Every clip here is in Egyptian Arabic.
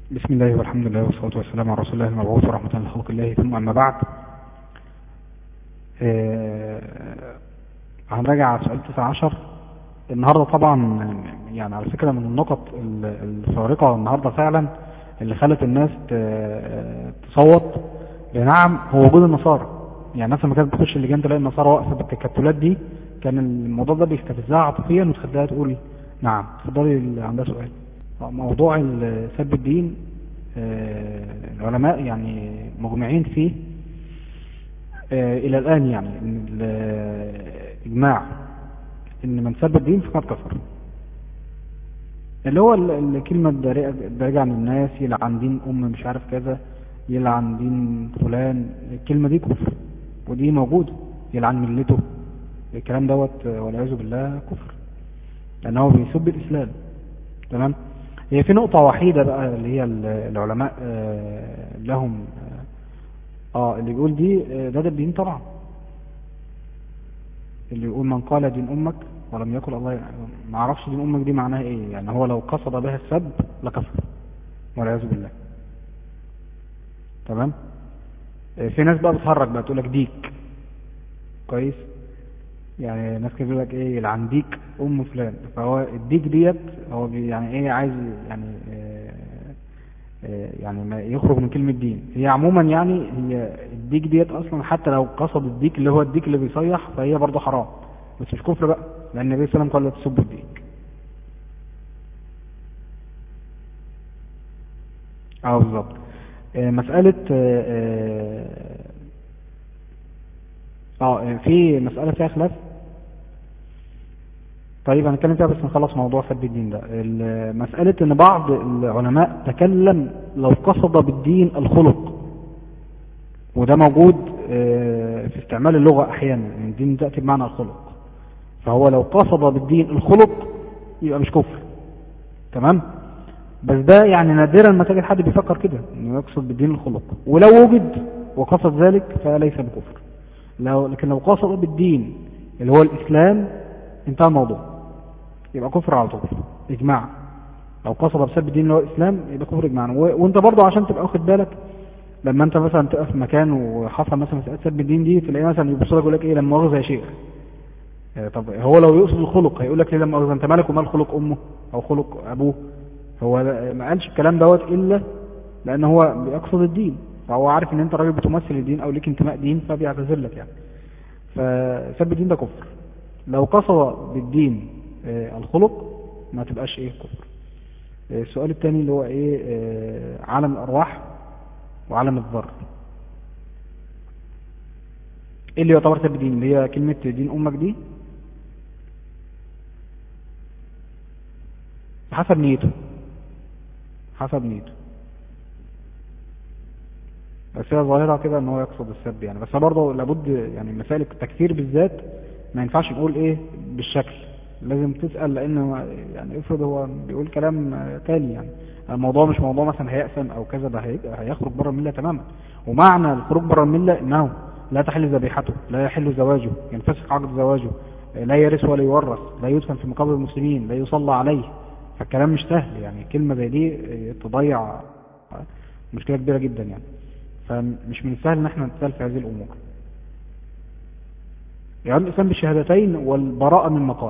بسم الله والحمد لله والصلاة والسلام على رسول الله المبعوث ورحمة لخلق الله ثم أما بعد آه، هنراجع على سؤال 19 النهاردة طبعا يعني على فكرة من النقط ال- الفارقة النهاردة فعلا اللي خلت الناس ت- تصوت نعم هو وجود النصارى يعني الناس لما كانت بتخش اللجان تلاقي النصارى واقفة بالتكتلات دي كان الموضوع ده بيستفزها عاطفيا وتخليها تقول نعم اتفضلي اللي عندها سؤال موضوع ال- سب الدين آه، العلماء يعني مجمعين فيه آه، إلى الآن يعني إن الإجماع إن من سب الدين فقد كفر اللي هو ال- الكلمة الدارجة الدارجة عن الناس يلعن دين أم مش عارف كذا يلعن دين فلان الكلمة دي كفر ودي موجودة يلعن ملته الكلام دوت آه، والعياذ بالله كفر لأنه بيسب الإسلام تمام هي في نقطة وحيدة بقى اللي هي ال- العلماء آه، لهم اه آه، اللي بيقول دي آه، ده ده الدين طبعا اللي يقول من قال دين امك ولم يقل الله ما اعرفش دين امك دي معناها ايه يعني هو لو قصد بها السب لكفر والعياذ بالله تمام آه، في ناس بقى بتهرج بقى تقول لك ديك كويس يعني ناس كده بيقول لك ايه يلعن ديك ام فلان فهو الديك ديت هو بي يعني ايه عايز يعني آه، آه، يعني ما يخرج من كلمة دين هي عموما يعني هي الديك ديت اصلا حتى لو قصد الديك اللي هو الديك اللي بيصيح فهي برضه حرام بس مش كفر بقى لان النبي صلى الله عليه وسلم قال لا تسبوا الديك اه بالظبط آه، مسألة آه، اه آه، في مسألة فيها خلاف طيب هنتكلم فيها بس نخلص موضوع سب الدين ده ال- مسألة ان بعض العلماء تكلم لو قصد بالدين الخلق وده موجود آه، في استعمال اللغة احيانا يعني الدين تأتي بمعنى الخلق فهو لو قصد بالدين الخلق يبقى مش كفر تمام بس ده يعني نادرا ما تجد حد بيفكر كده انه يقصد بالدين الخلق ولو وجد وقصد ذلك فليس بكفر لو لكن لو قصد بالدين اللي هو الاسلام انتهى الموضوع يبقى كفر على طول اجماع لو قصد بسبب الدين اللي هو الاسلام يبقى كفر اجماعا و- وانت برضه عشان تبقى واخد بالك لما انت مثلا تقف في مكان وحصل مثلا مسألة سب الدين دي تلاقيه مثلا يبص لك يقول لك ايه لما مؤاخذة يا شيخ آه، طب هو لو يقصد الخلق هيقول لك ليه لما مؤاخذة انت مالك ومال خلق امه او خلق ابوه هو لا- ما قالش الكلام دوت الا لان هو بيقصد الدين فهو عارف ان انت راجل بتمثل الدين او ليك انتماء دين فبيعتذر لك يعني فسب الدين ده كفر لو قصد بالدين آه، الخلق ما تبقاش ايه كفر آه، السؤال الثاني اللي هو ايه آه، عالم الارواح وعالم الذر ايه اللي يعتبر سب دين اللي هي كلمة دين امك دي حسب نيته حسب نيته بس هي ظاهرة كده ان هو يقصد السب يعني بس برضه لابد يعني مسائل التكفير بالذات ما ينفعش نقول ايه بالشكل لازم تسأل لان يعني افرض هو بيقول كلام آه، تاني يعني الموضوع مش موضوع مثلا هيأسم او كذا ده هي- هيخرج بره الملة تماما ومعنى الخروج بره الملة انه لا تحل ذبيحته لا يحل زواجه ينفسخ عقد زواجه آه، لا يرث ولا يورث لا يدفن في مقابر المسلمين لا يصلى عليه فالكلام مش سهل يعني كلمة زي دي آه، تضيع آه، مشكلة كبيرة جدا يعني فمش من السهل ان احنا نتسال في هذه الامور يعني الاسلام بالشهادتين والبراءة من مقال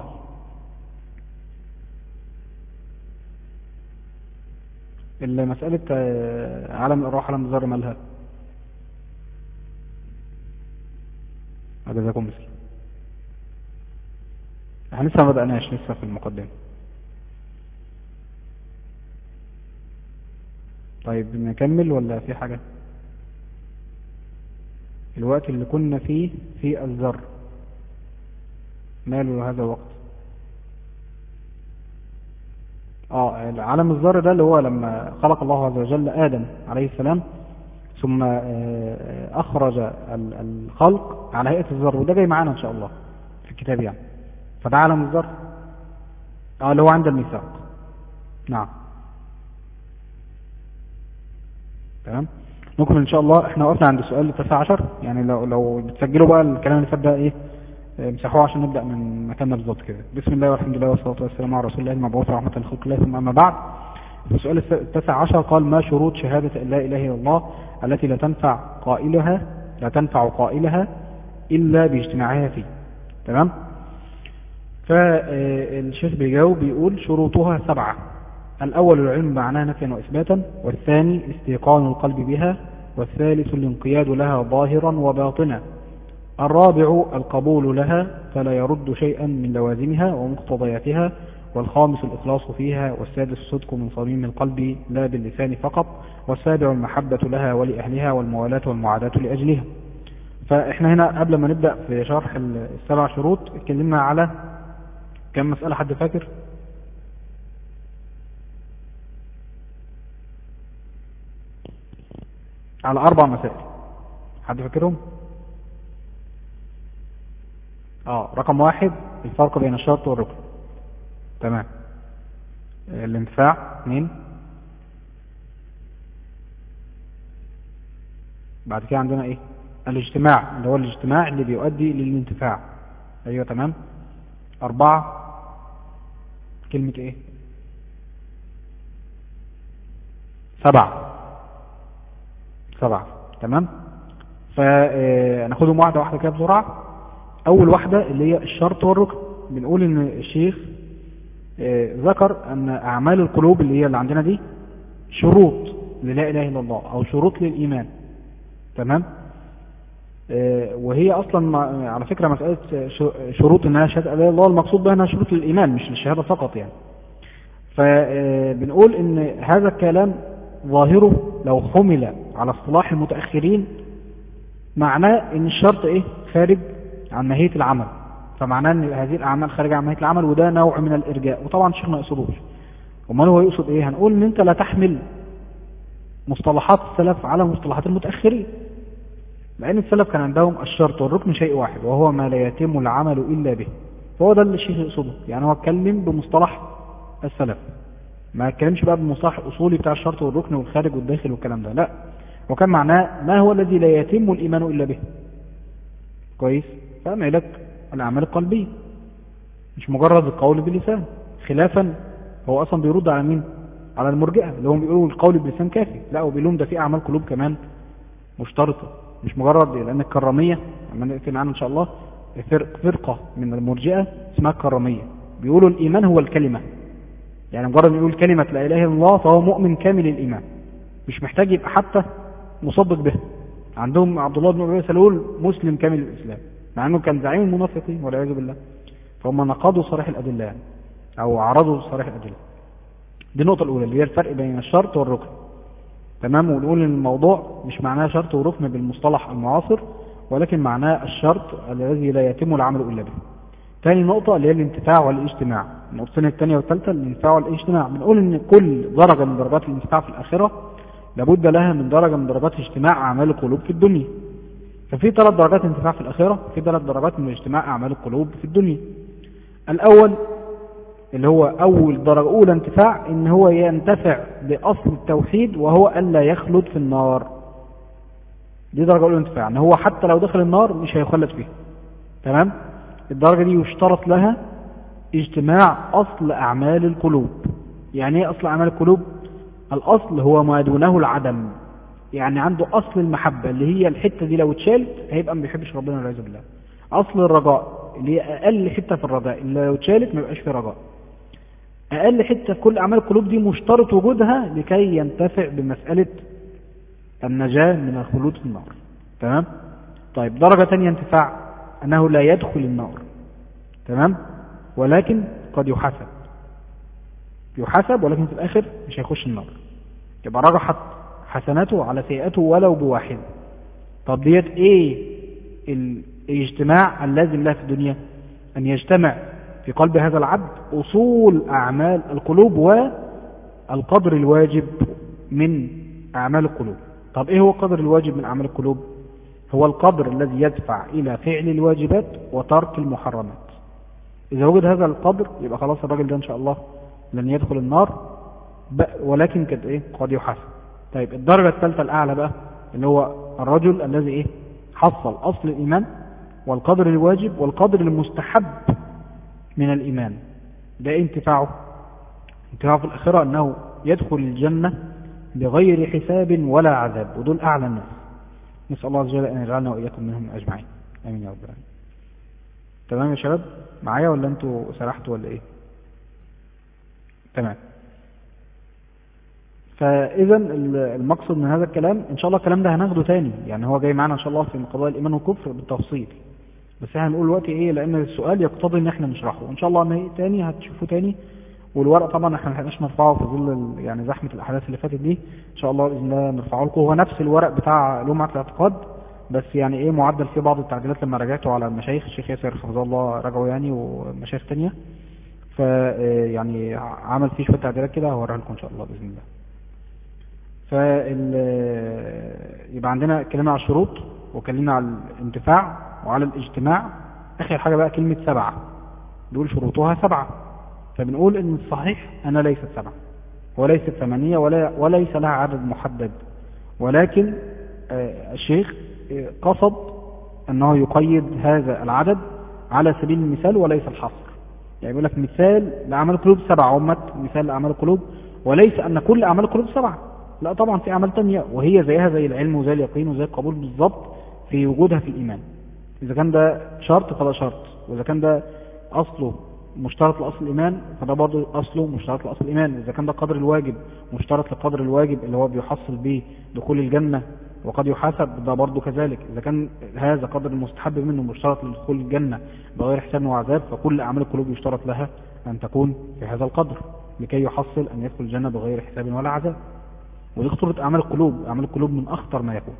اللي مسألة آه، عالم الأرواح عالم الذر مالها جزاكم مثل احنا لسه ما بدأناش لسه في المقدمة طيب نكمل ولا في حاجة الوقت اللي كنا فيه في الذر ماله هذا الوقت اه عالم الذر ده اللي هو لما خلق الله عز وجل آدم عليه السلام ثم آه، أخرج ال- الخلق على هيئة الذر وده جاي معانا إن شاء الله في الكتاب يعني فده عالم الذر اه اللي هو عند الميثاق نعم تمام نكمل ان شاء الله احنا وقفنا عند السؤال التاسع عشر يعني لو لو بتسجلوا بقى الكلام اللي فات ده ايه آه، امسحوه عشان نبدأ من مكاننا بالظبط كده بسم الله والحمد لله والصلاة والسلام على رسول الله المبعوث رحمة لخلق الله ثم أما بعد في السؤال التاسع عشر قال ما شروط شهادة أن لا إله إلا الله التي لا تنفع قائلها لا تنفع قائلها إلا باجتماعها فيه تمام فالشيخ بيجاوب بيقول شروطها سبعة الأول العلم معناها نفيا وإثباتا والثاني استيقان القلب بها والثالث الانقياد لها ظاهرا وباطنا الرابع القبول لها فلا يرد شيئا من لوازمها ومقتضياتها والخامس الإخلاص فيها والسادس الصدق من صميم القلب لا باللسان فقط والسابع المحبة لها ولأهلها والموالاة والمعاداة لأجلها فإحنا هنا قبل ما نبدأ في شرح السبع شروط اتكلمنا على كم مسألة حد فاكر على أربع مسائل حد فاكرهم اه رقم واحد الفرق بين الشرط والركن تمام الانتفاع اثنين بعد كده عندنا ايه الاجتماع اللي هو الاجتماع اللي بيؤدي للانتفاع ايوه تمام اربعة كلمة ايه سبعة سبعة تمام فناخدهم واحدة واحدة كده بسرعة اول واحدة اللي هي الشرط والركن بنقول ان الشيخ ذكر ان اعمال القلوب اللي هي اللي عندنا دي شروط للا اله الا الله او شروط للايمان تمام وهي اصلا على فكرة مسألة شروط انها شهادة اله الله المقصود بها انها شروط للايمان مش للشهادة فقط يعني فبنقول ان هذا الكلام ظاهره لو حمل على اصطلاح المتأخرين معناه ان الشرط ايه خارج عن ماهية العمل فمعناه ان هذه الاعمال خارجة عن ماهية العمل وده نوع من الارجاء وطبعا الشيخ ما يقصدوش امال هو يقصد ايه هنقول ان انت لا تحمل مصطلحات السلف على مصطلحات المتأخرين لان السلف كان عندهم الشرط والركن شيء واحد وهو ما لا يتم العمل الا به فهو ده اللي الشيخ يقصده يعني هو اتكلم بمصطلح السلف ما اتكلمش بقى بالمصطلح الاصولي بتاع الشرط والركن والخارج والداخل والكلام ده لا وكان معناه ما هو الذي لا يتم الايمان الا به كويس فما لك الاعمال القلبيه مش مجرد القول باللسان خلافا هو اصلا بيرد على مين على المرجئه اللي هم بيقولوا القول باللسان كافي لا وبيقولوا ده في اعمال قلوب كمان مشترطه مش مجرد لان الكراميه لما نقفل عنها ان شاء الله فرق فرقه من المرجئه اسمها الكراميه بيقولوا الايمان هو الكلمه يعني مجرد يقول كلمة لا إله إلا الله فهو مؤمن كامل الإيمان مش محتاج يبقى حتى مصدق به عندهم عبد الله بن أبي سلول مسلم كامل الإسلام مع أنه كان زعيم المنافقين والعياذ بالله فهم نقضوا صريح الأدلة يعني أو عرضوا صريح الأدلة دي النقطة الأولى اللي هي الفرق بين الشرط والركن تمام ونقول ان الموضوع مش معناه شرط وركن بالمصطلح المعاصر ولكن معناه الشرط الذي لا يتم العمل إلا به ثاني نقطة اللي هي الانتفاع والاجتماع النقطتين الثانية والثالثة الانتفاع والاجتماع بنقول ان كل درجة من درجات الانتفاع في الآخرة لابد لها من درجة من درجات اجتماع أعمال القلوب في الدنيا ففي ثلاث درجات انتفاع في الآخرة في ثلاث درجات من اجتماع أعمال القلوب في الدنيا الأول اللي هو أول درجة أولى انتفاع إن هو ينتفع بأصل التوحيد وهو ألا يخلد في النار دي درجة أولى انتفاع إن هو حتى لو دخل النار مش هيخلد فيها تمام الدرجة دي يشترط لها اجتماع أصل أعمال القلوب يعني ايه أصل أعمال القلوب الأصل هو ما دونه العدم يعني عنده أصل المحبة اللي هي الحتة دي لو اتشالت هيبقى ما بيحبش ربنا والعياذ بالله أصل الرجاء اللي هي أقل حتة في الرجاء اللي لو اتشالت ما يبقاش في رجاء أقل حتة في كل أعمال القلوب دي مشترط وجودها لكي ينتفع بمسألة النجاة من الخلود في النار تمام طيب درجة تانية انتفاع أنه لا يدخل النار تمام ولكن قد يحاسب يحاسب ولكن في الآخر مش هيخش النار يبقى رجحت حسناته على سيئاته ولو بواحد طب ديت ايه الاجتماع اللازم له في الدنيا أن يجتمع في قلب هذا العبد أصول أعمال القلوب والقدر الواجب من أعمال القلوب طب إيه هو القدر الواجب من أعمال القلوب هو القدر الذي يدفع إلى فعل الواجبات وترك المحرمات إذا وجد هذا القدر يبقى خلاص الراجل ده إن شاء الله لن يدخل النار ولكن قد إيه قد يحاسب طيب الدرجة الثالثة الأعلى بقى اللي هو الرجل الذي إيه حصل أصل الإيمان والقدر الواجب والقدر المستحب من الإيمان ده إيه انتفاعه انتفاعه في الآخرة أنه يدخل الجنة بغير حساب ولا عذاب ودول أعلى الناس نسأل الله عز وجل أن يجعلنا وإياكم منهم أجمعين آمين يا رب العالمين تمام يا شباب معايا ولا أنتوا سرحتوا ولا إيه تمام فإذا المقصد من هذا الكلام إن شاء الله الكلام ده هناخده تاني يعني هو جاي معنا إن شاء الله في قضايا الإيمان والكفر بالتفصيل بس احنا هنقول دلوقتي إيه لأن السؤال يقتضي إن احنا نشرحه وإن شاء الله تاني هتشوفوه تاني والورق طبعا احنا ما لحقناش نرفعه في ظل يعني زحمة الأحداث اللي فاتت دي إن شاء الله بإذن الله نرفعه لكم هو نفس الورق بتاع لومعة الاعتقاد بس يعني إيه معدل فيه بعض التعديلات لما راجعته على المشايخ الشيخ ياسر حفظه الله راجعه يعني ومشايخ تانية ف يعني عمل فيه شوية تعديلات كده هوريها لكم إن شاء الله بإذن الله فال يبقى عندنا اتكلمنا على الشروط وكلمنا على الانتفاع وعلى الاجتماع اخر حاجة بقى كلمة سبعة دول شروطها سبعة فبنقول ان الصحيح انا ليست سبعة وليست ثمانية ولا وليس لها عدد محدد ولكن الشيخ قصد انه يقيد هذا العدد على سبيل المثال وليس الحصر يعني يقول لك مثال لأعمال القلوب سبعة عمت مثال لأعمال القلوب وليس أن كل أعمال القلوب سبعة لا طبعا في أعمال تانية وهي زيها زي العلم وزي اليقين وزي القبول بالظبط في وجودها في الإيمان إذا كان ده شرط فده شرط وإذا كان ده أصله مشترط لأصل الإيمان فده برضه أصله مشترط لأصل الإيمان إذا كان ده قدر الواجب مشترط لقدر الواجب اللي هو بيحصل به دخول الجنة وقد يحاسب ده برضه كذلك إذا كان هذا قدر المستحب منه مشترط لدخول الجنة بغير حساب وعذاب فكل أعمال القلوب يشترط لها أن تكون في هذا القدر لكي يحصل أن يدخل الجنة بغير حساب ولا عذاب ودي خطورة أعمال القلوب أعمال القلوب من أخطر ما يكون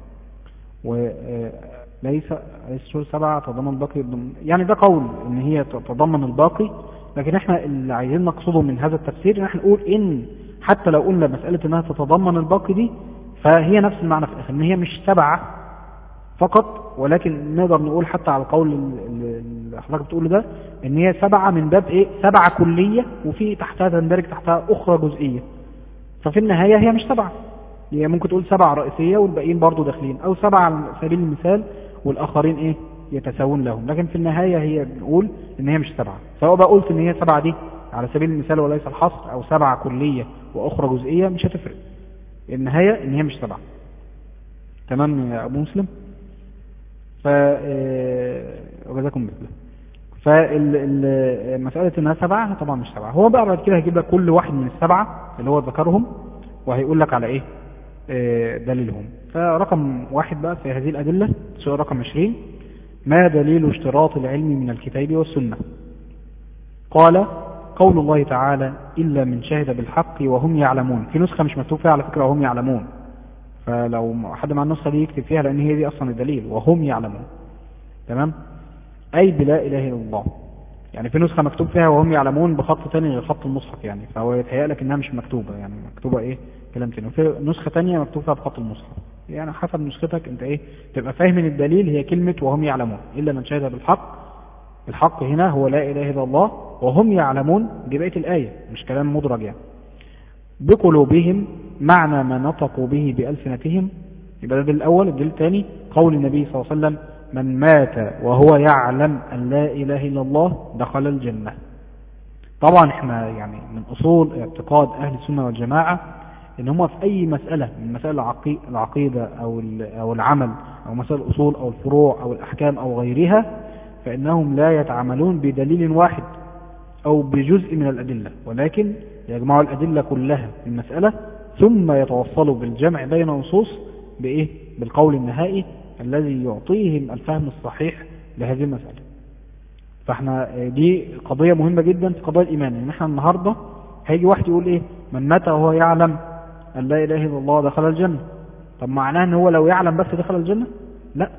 وليس ليس شهور سبعة تضمن الباقي يعني ده قول ان هي تتضمن الباقي لكن احنا اللي عايزين نقصده من هذا التفسير ان احنا نقول ان حتى لو قلنا مسألة انها تتضمن الباقي دي فهي نفس المعنى في الاخر ان هي مش سبعة فقط ولكن نقدر نقول حتى على القول اللي حضرتك بتقوله ده ان هي سبعة من باب ايه سبعة كلية وفي تحتها تندرج تحتها اخرى جزئية ففي النهاية هي مش سبعة هي ممكن تقول سبعة رئيسية والباقيين برضو داخلين او سبعة على سبيل المثال والاخرين ايه يتساوون لهم لكن في النهاية هي بنقول ان هي مش سبعة سواء بقى قلت ان هي سبعة دي على سبيل المثال وليس الحصر او سبعة كلية واخرى جزئية مش هتفرق النهاية ان هي مش سبعة تمام يا ابو مسلم ف وجزاكم مثله فالمسألة انها سبعة طبعا مش سبعة هو بقى بعد كده هيجيب لك كل واحد من السبعة اللي هو ذكرهم وهيقول لك على ايه دليلهم فرقم واحد بقى في هذه الأدلة سؤال رقم 20 ما دليل اشتراط العلم من الكتاب والسنة قال قول الله تعالى إلا من شهد بالحق وهم يعلمون في نسخة مش مكتوب فيها على فكرة وهم يعلمون فلو حد مع النسخة دي يكتب فيها لأن هي دي أصلا الدليل وهم يعلمون تمام أي بلا إله إلا الله يعني في نسخة مكتوب فيها وهم يعلمون بخط تاني غير خط المصحف يعني فهو يتهيأ لك إنها مش مكتوبة يعني مكتوبة إيه كلام تاني وفي نسخة تانية مكتوب فيها بخط المصحف يعني حسب نسختك انت ايه تبقى فاهم من الدليل هي كلمة وهم يعلمون إلا من شهد بالحق الحق هنا هو لا إله إلا الله وهم يعلمون دي بقية الآية مش كلام مدرج يعني بقلوبهم معنى ما نطقوا به بألسنتهم يبقى ده الأول الدليل الثاني قول النبي صلى الله عليه وسلم من مات وهو يعلم أن لا إله إلا الله دخل الجنة طبعا احنا يعني من أصول اعتقاد أهل السنة والجماعة ان هم في اي مسألة من مسائل العقيدة او او العمل او مسائل الاصول او الفروع او الاحكام او غيرها فانهم لا يتعاملون بدليل واحد او بجزء من الادلة ولكن يجمعوا الادلة كلها في المسألة ثم يتوصلوا بالجمع بين نصوص بايه بالقول النهائي الذي يعطيهم الفهم الصحيح لهذه المسألة فاحنا دي قضية مهمة جدا في قضايا الايمان ان احنا النهاردة هيجي واحد يقول ايه من مات وهو يعلم أن لا إله إلا الله دخل الجنة طب معناه أنه هو لو يعلم بس دخل الجنة لا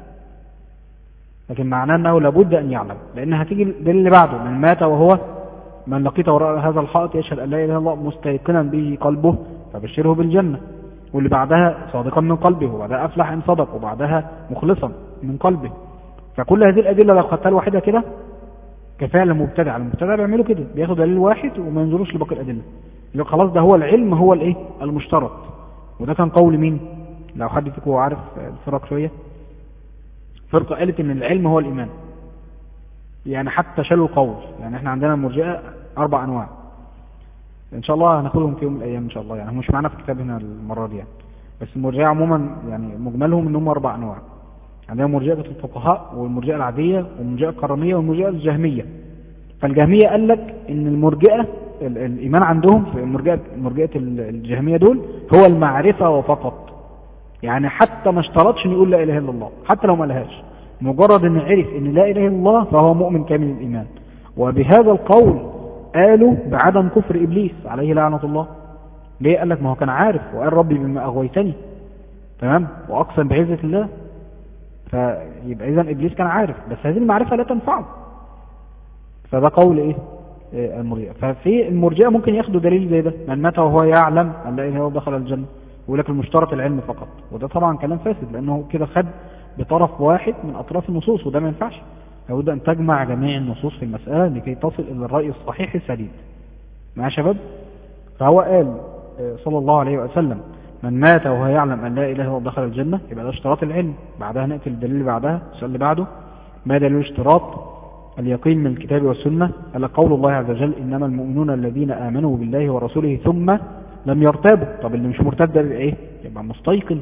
لكن معناه أنه لابد أن يعلم لأن هتيجي الدليل اللي بعده من مات وهو من لقيت وراء هذا الحائط يشهد أن لا إله إلا الله مستيقنا به قلبه فبشره بالجنة واللي بعدها صادقا من قلبه وبعدها أفلح إن صدق وبعدها مخلصا من قلبه فكل هذه الأدلة لو خدتها لوحدها كده كفعل مبتدع المبتدع بيعملوا كده بياخد دليل واحد وما ينظروش لباقي الأدلة اللي خلاص ده هو العلم هو الايه المشترط وده كان قول مين لو حد فيكم عارف الفرق شوية فرقة قالت ان العلم هو الايمان يعني حتى شالوا القول يعني احنا عندنا المرجئة اربع انواع ان شاء الله هناخدهم في يوم من الايام ان شاء الله يعني هم مش معانا في الكتاب هنا المره دي يعني بس المرجئه عموما يعني مجملهم ان هم اربع انواع عندنا مرجئه الفقهاء والمرجئه العاديه والمرجئه الكراميه والمرجئه الجهميه فالجهميه قال لك ان المرجئه ال- الايمان عندهم في المرجئه مرجئه الجهميه دول هو المعرفه وفقط يعني حتى ما اشترطش ان يقول لا اله الا الله حتى لو ما لهاش مجرد ان عرف ان لا اله الا الله فهو مؤمن كامل الايمان وبهذا القول قالوا بعدم كفر ابليس عليه لعنه الله ليه قال لك ما هو كان عارف وقال ربي بما اغويتني تمام واقسم بعزه الله فيبقى اذا ابليس كان عارف بس هذه المعرفه لا تنفعه فده قول ايه إيه المرجئه ففي المرجئه ممكن ياخدوا دليل زي ده من مات وهو يعلم ان لا اله الا الله دخل الجنه يقول لك المشترط العلم فقط وده طبعا كلام فاسد لانه كده خد بطرف واحد من اطراف النصوص وده ما ينفعش لابد ان تجمع جميع النصوص في المساله لكي تصل الى الراي الصحيح السديد معايا يا شباب فهو قال آه، صلى الله عليه وسلم من مات وهو يعلم ان لا اله الا الله دخل الجنه يبقى ده اشتراط العلم بعدها ناتي للدليل اللي بعدها السؤال اللي بعده ما دليل اشتراط اليقين من الكتاب والسنه قال قول الله عز وجل انما المؤمنون الذين امنوا بالله ورسوله ثم لم يرتابوا طب اللي مش مرتد ده يبقى ايه يبقى مستيقن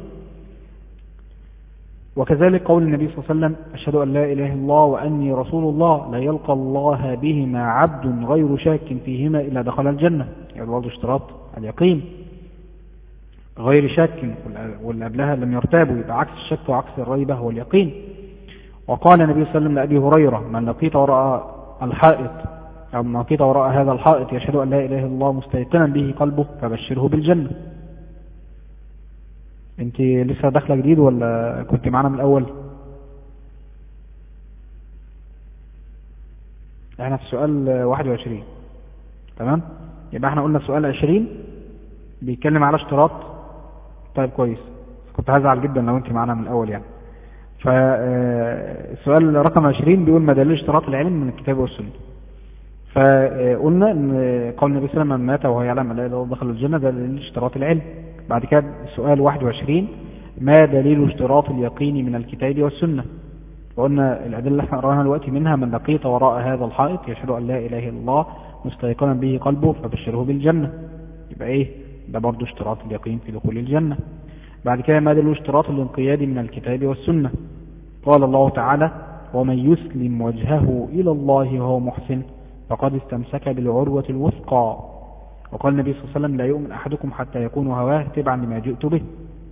وكذلك قول النبي صلى الله عليه وسلم أشهد أن لا إله إلا الله وأني رسول الله لا يلقى الله بهما عبد غير شاك فيهما إلا دخل الجنة يعني برضه اشتراط اليقين غير شاك واللي قبلها لم يرتابوا يبقى عكس الشك وعكس الريبة هو اليقين وقال النبي صلى الله عليه وسلم لأبي هريرة من لقيت وراء الحائط أو من لقيت وراء هذا الحائط يشهد أن لا إله إلا الله مستيقنا به قلبه فبشره بالجنة انت لسه داخله جديد ولا كنت معانا من الاول احنا في سؤال 21 تمام يبقى احنا قلنا سؤال 20 بيتكلم على اشتراط طيب كويس كنت هزعل جدا لو انت معانا من الاول يعني فالسؤال رقم 20 بيقول ما دليل اشتراط العلم من الكتاب والسنه فقلنا ان قول النبي صلى الله عليه وسلم من مات وهو يعلم لا اله الا الله دخل الجنه ده دليل اشتراط العلم بعد كده السؤال 21 ما دليل اشتراط اليقين من الكتاب والسنة وقلنا الأدلة اللي احنا قرأناها دلوقتي منها من لقيت وراء هذا الحائط يشهد أن لا إله إلا الله مستيقنا به قلبه فبشره بالجنة يبقى إيه ده برضو اشتراط اليقين في دخول الجنة بعد كده ما دليل اشتراط الانقياد من الكتاب والسنة قال الله تعالى ومن يسلم وجهه إلى الله وهو محسن فقد استمسك بالعروة الوثقى وقال النبي صلى الله عليه وسلم لا يؤمن أحدكم حتى يكون هواه تبعا لما جئت به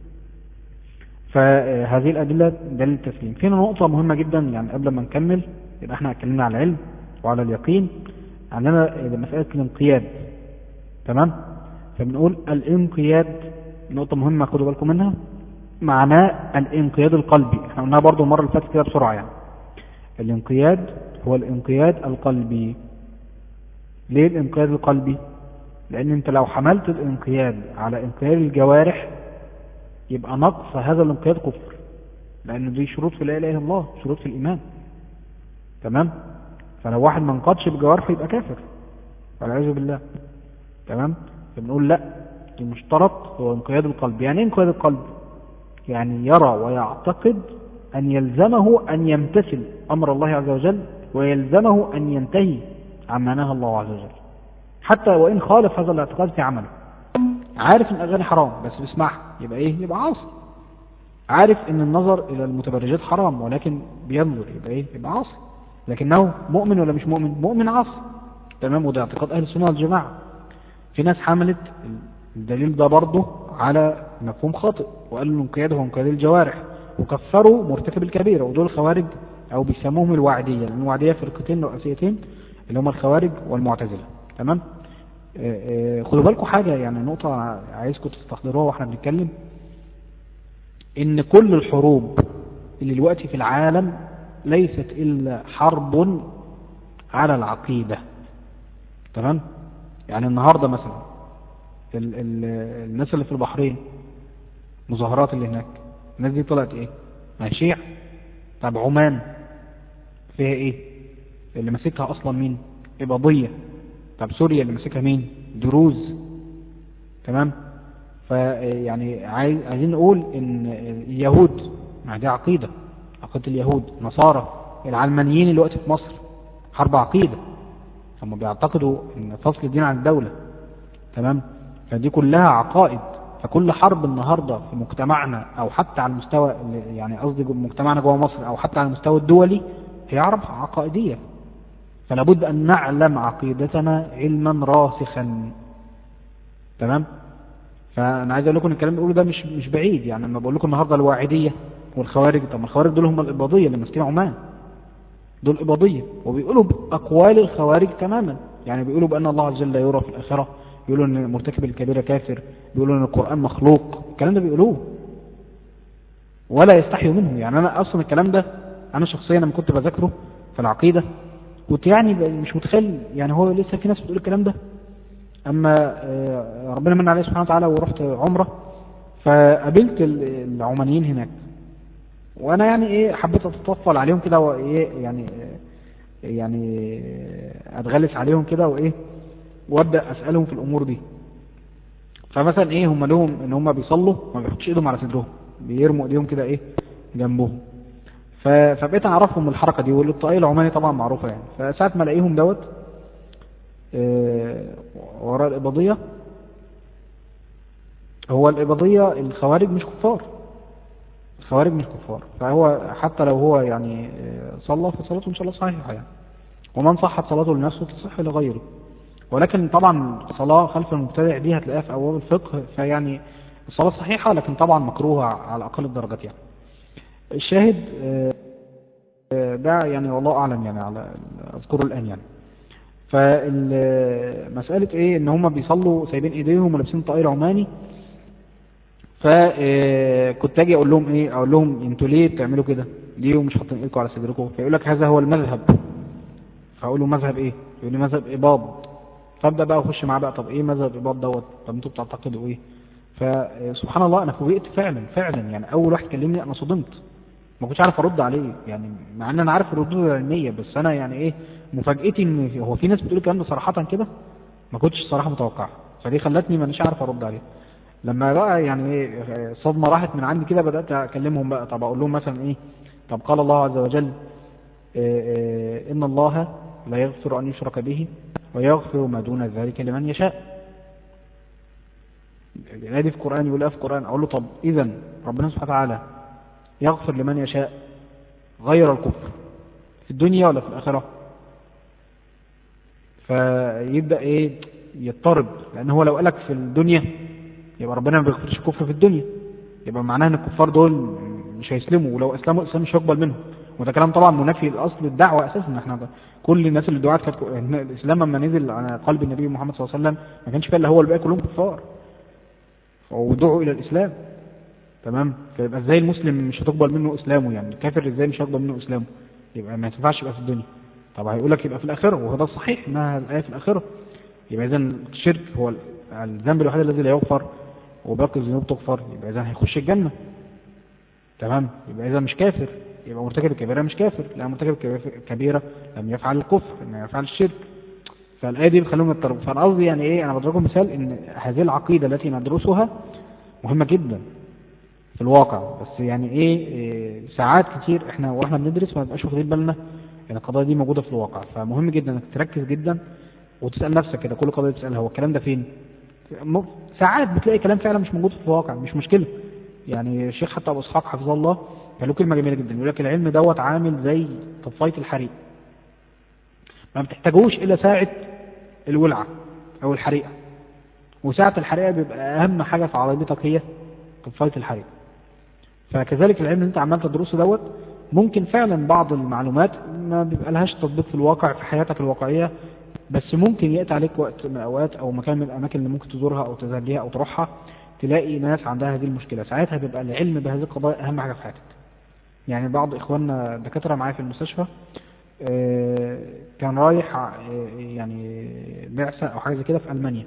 فهذه الأدلة دليل التسليم فينا نقطة مهمة جدا يعني قبل ما نكمل يبقى احنا اتكلمنا على العلم وعلى اليقين عندنا مسألة الانقياد تمام فبنقول الانقياد نقطة مهمة خدوا بالكم منها معناه الانقياد القلبي احنا قلناها برضو المرة اللي فاتت كده بسرعة يعني الانقياد هو الانقياد القلبي ليه الانقياد القلبي لان انت لو حملت الانقياد على انقياد الجوارح يبقى نقص هذا الانقياد كفر لان دي شروط في لا اله الا الله شروط في الايمان تمام فلو واحد ما انقادش بجوارحه يبقى كافر والعياذ بالله تمام فبنقول لا المشترط هو انقياد القلب يعني ايه انقياد القلب يعني يرى ويعتقد ان يلزمه ان يمتثل امر الله عز وجل ويلزمه ان ينتهي عما نهى الله عز وجل حتى وإن خالف هذا الاعتقاد في عمله عارف ان الاغاني حرام بس بيسمعها يبقى ايه يبقى عاصي عارف ان النظر الى المتبرجات حرام ولكن بينظر يبقى ايه يبقى عاصي لكنه مؤمن ولا مش مؤمن مؤمن عاصي تمام وده اعتقاد اهل السنه والجماعه في ناس حملت الدليل ده برضه على مفهوم خاطئ وقالوا الانقياد هو انقياد الجوارح وكفروا مرتكب الكبيره ودول الخوارج او بيسموهم الوعديه لان الوعديه فرقتين رئيسيتين اللي هم الخوارج والمعتزله تمام خدوا بالكم حاجة يعني نقطة عايزكم تستحضروها واحنا بنتكلم ان كل الحروب اللي دلوقتي في العالم ليست الا حرب على العقيدة تمام يعني النهاردة مثلا ال ال الناس اللي في البحرين مظاهرات اللي هناك الناس دي طلعت ايه ما شيع طب عمان فيها ايه اللي ماسكها اصلا مين إباضية طب سوريا اللي ماسكها مين دروز تمام فيعني عايز عايزين نقول ان اليهود ما دي عقيدة عقيدة اليهود نصارى العلمانيين اللي وقت في مصر حرب عقيدة هم بيعتقدوا ان فصل الدين عن الدولة تمام فدي كلها عقائد فكل حرب النهاردة في مجتمعنا او حتى على المستوى يعني قصدي مجتمعنا جوه مصر او حتى على المستوى الدولي هي حرب عقائدية فلا بد ان نعلم عقيدتنا علما راسخا تمام فانا عايز اقول لكم الكلام اللي بقوله ده مش مش بعيد يعني لما بقول لكم النهارده الواعديه والخوارج طب ما الخوارج دول هم الاباضيه اللي ماسكين عمان دول اباضيه وبيقولوا باقوال الخوارج تماما يعني بيقولوا بان الله عز وجل يرى في الاخره بيقولوا ان مرتكب الكبيره كافر بيقولوا ان القران مخلوق الكلام ده بيقولوه ولا يستحيوا منه يعني انا اصلا الكلام ده انا شخصيا لما كنت بذاكره في العقيده كنت يعني مش متخيل يعني هو لسه في ناس بتقول الكلام ده اما آه، ربنا من عليه سبحانه وتعالى ورحت عمرة فقابلت ال- العمانيين هناك وانا يعني ايه حبيت اتطفل عليهم كده وايه يعني آه، يعني آه، اتغلس عليهم كده وايه وابدا اسالهم في الامور دي فمثلا ايه هم لهم ان هم بيصلوا ما بيحطش ايدهم على صدرهم بيرموا ايديهم كده ايه جنبهم ف- فبقيت اعرفهم الحركه دي والطاقيه العماني طبعا معروفه يعني فساعه ما الاقيهم دوت آه، وراء الإباضية هو الإباضية الخوارج مش كفار الخوارج مش كفار فهو حتى لو هو يعني آه، صلى فصلاته إن شاء الله صحيحة يعني ومن صحت صلاته لنفسه تصح لغيره ولكن طبعا الصلاة خلف المبتدع دي هتلاقيها في أبواب الفقه فيعني الصلاة صحيحة لكن طبعا مكروهة على أقل الدرجات يعني الشاهد آه، آه، ده يعني والله أعلم يعني على أذكره الآن يعني فمسألة ايه ان هم بيصلوا سايبين ايديهم ولابسين طائر عماني فكنت اجي اقول لهم ايه اقول لهم انتوا ليه بتعملوا كده ليه ومش حاطين ايدكم على صدركم فيقول لك هذا هو المذهب فاقول له مذهب ايه يقول لي مذهب اباض فابدا بقى اخش معاه بقى طب ايه مذهب اباض دوت طب انتوا بتعتقدوا ايه فسبحان الله انا فوجئت فعلا فعلا يعني اول واحد كلمني انا صدمت ما كنتش عارف ارد عليه يعني مع ان انا عارف الردود العلميه بس انا يعني ايه مفاجاتي ان في- هو في ناس بتقول الكلام ده صراحه كده ما كنتش صراحه متوقعها فدي خلتني مانيش عارف ارد عليه لما بقى يعني ايه الصدمه راحت من عندي كده بدات اكلمهم بقى طب اقول لهم مثلا ايه طب قال الله عز وجل إيه إيه ان الله لا يغفر ان يشرك به ويغفر ما دون ذلك لمن يشاء الآية دي في القرآن يقول إيه في القرآن أقول له طب إذا ربنا سبحانه وتعالى يغفر لمن يشاء غير الكفر في الدنيا ولا في الآخرة فيبدأ إيه يضطرب لأن هو لو قالك في الدنيا يبقى ربنا ما بيغفرش الكفر في الدنيا يبقى معناه ان الكفار دول مش هيسلموا ولو اسلموا الاسلام مش هيقبل منهم وده كلام طبعا منافي لاصل الدعوه اساسا ان احنا كل الناس اللي دعات كانت إن الاسلام لما نزل على قلب النبي محمد صلى الله عليه وسلم ما كانش فيه الا هو الباقي كلهم كفار ودعوا الى الاسلام تمام فيبقى ازاي المسلم مش هتقبل منه اسلامه يعني الكافر ازاي مش هيقبل منه اسلامه يبقى ما ينفعش يبقى في الدنيا طب هيقول لك يبقى في الاخره وهو ده الصحيح انها الايه في الاخره يبقى اذا الشرك هو الذنب الوحيد الذي لا يغفر وباقي الذنوب تغفر يبقى اذا هيخش الجنه تمام يبقى اذا مش كافر يبقى مرتكب الكبيره مش كافر لا مرتكب الكبيره لم يفعل الكفر لم يفعل الشرك فالايه دي بتخليهم يضطربوا فانا قصدي يعني ايه انا بضرب مثال ان هذه العقيده التي ندرسها مهمه جدا في الواقع بس يعني ايه, إيه ساعات كتير احنا واحنا بندرس ما بنبقاش واخدين بالنا ان القضايا دي موجوده في الواقع فمهم جدا انك تركز جدا وتسال نفسك كده كل قضيه تسالها هو الكلام ده فين ساعات بتلاقي كلام فعلا مش موجود في الواقع مش مشكله يعني الشيخ حتى ابو اسحاق حفظه الله قال له كلمه جميله جدا يقول لك العلم دوت عامل زي طفايه الحريق ما بتحتاجوش الا ساعه الولعه او الحريقه وساعه الحريقه بيبقى اهم حاجه في عربيتك هي طفايه الحريق فكذلك العلم اللي انت عمال تدرسه دوت ممكن فعلا بعض المعلومات ما بيبقى لهاش تطبيق في الواقع في حياتك الواقعيه بس ممكن ياتي عليك وقت من الاوقات او مكان من الاماكن اللي ممكن تزورها او تذهب ليها او تروحها تلاقي ناس عندها هذه المشكله ساعتها بيبقى العلم بهذه القضايا اهم حاجه في حياتك يعني بعض اخواننا دكاتره معايا في المستشفى كان رايح يعني بعثه او حاجه زي كده في المانيا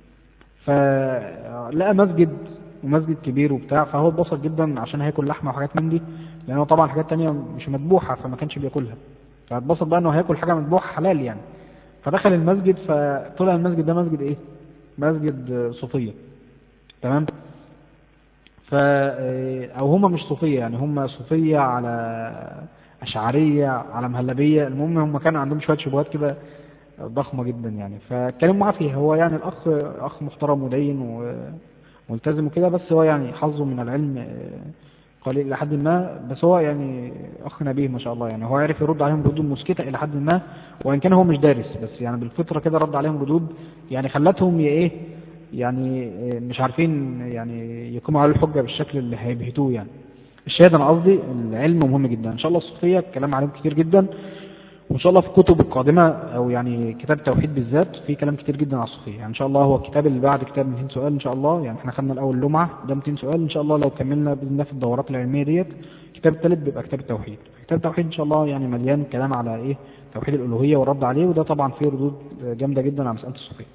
فلقى مسجد ومسجد كبير وبتاع فهو اتبسط جدا عشان هياكل لحمه وحاجات من دي لانه طبعا حاجات تانية مش مذبوحه فما كانش بياكلها فاتبسط بقى انه هياكل حاجه مذبوحه حلال يعني فدخل المسجد فطلع المسجد ده مسجد ايه مسجد صوفيه تمام ف او هم مش صوفيه يعني هم صوفيه على اشعريه على مهلبيه المهم هم كانوا عندهم شويه شبهات كده ضخمة جدا يعني فاتكلموا معاه فيها هو يعني الأخ أخ محترم ودين وملتزم وكده بس هو يعني حظه من العلم آه، قليل إلى حد ما بس هو يعني أخ نبيه ما شاء الله يعني هو عرف يرد عليهم ردود مسكتة إلى حد ما وإن كان هو مش دارس بس يعني بالفطرة كده رد عليهم ردود يعني خلتهم إيه يعني آه، مش عارفين يعني يقوموا على الحجة بالشكل اللي هيبهتوه يعني الشهادة أنا قصدي العلم مهم جدا إن شاء الله الصوفية الكلام عليهم كتير جدا وإن شاء الله في الكتب القادمة أو يعني كتاب التوحيد بالذات في كلام كتير جدا على الصوفية يعني إن شاء الله هو الكتاب اللي بعد كتاب 200 سؤال إن شاء الله يعني إحنا خدنا الأول لمعة ده 200 سؤال إن شاء الله لو كملنا بإذن الله في الدورات العلمية ديت الكتاب الثالث بيبقى كتاب التوحيد كتاب التوحيد إن شاء الله يعني مليان كلام على إيه توحيد الألوهية والرد عليه وده طبعا فيه ردود جامدة جدا على مسألة الصوفية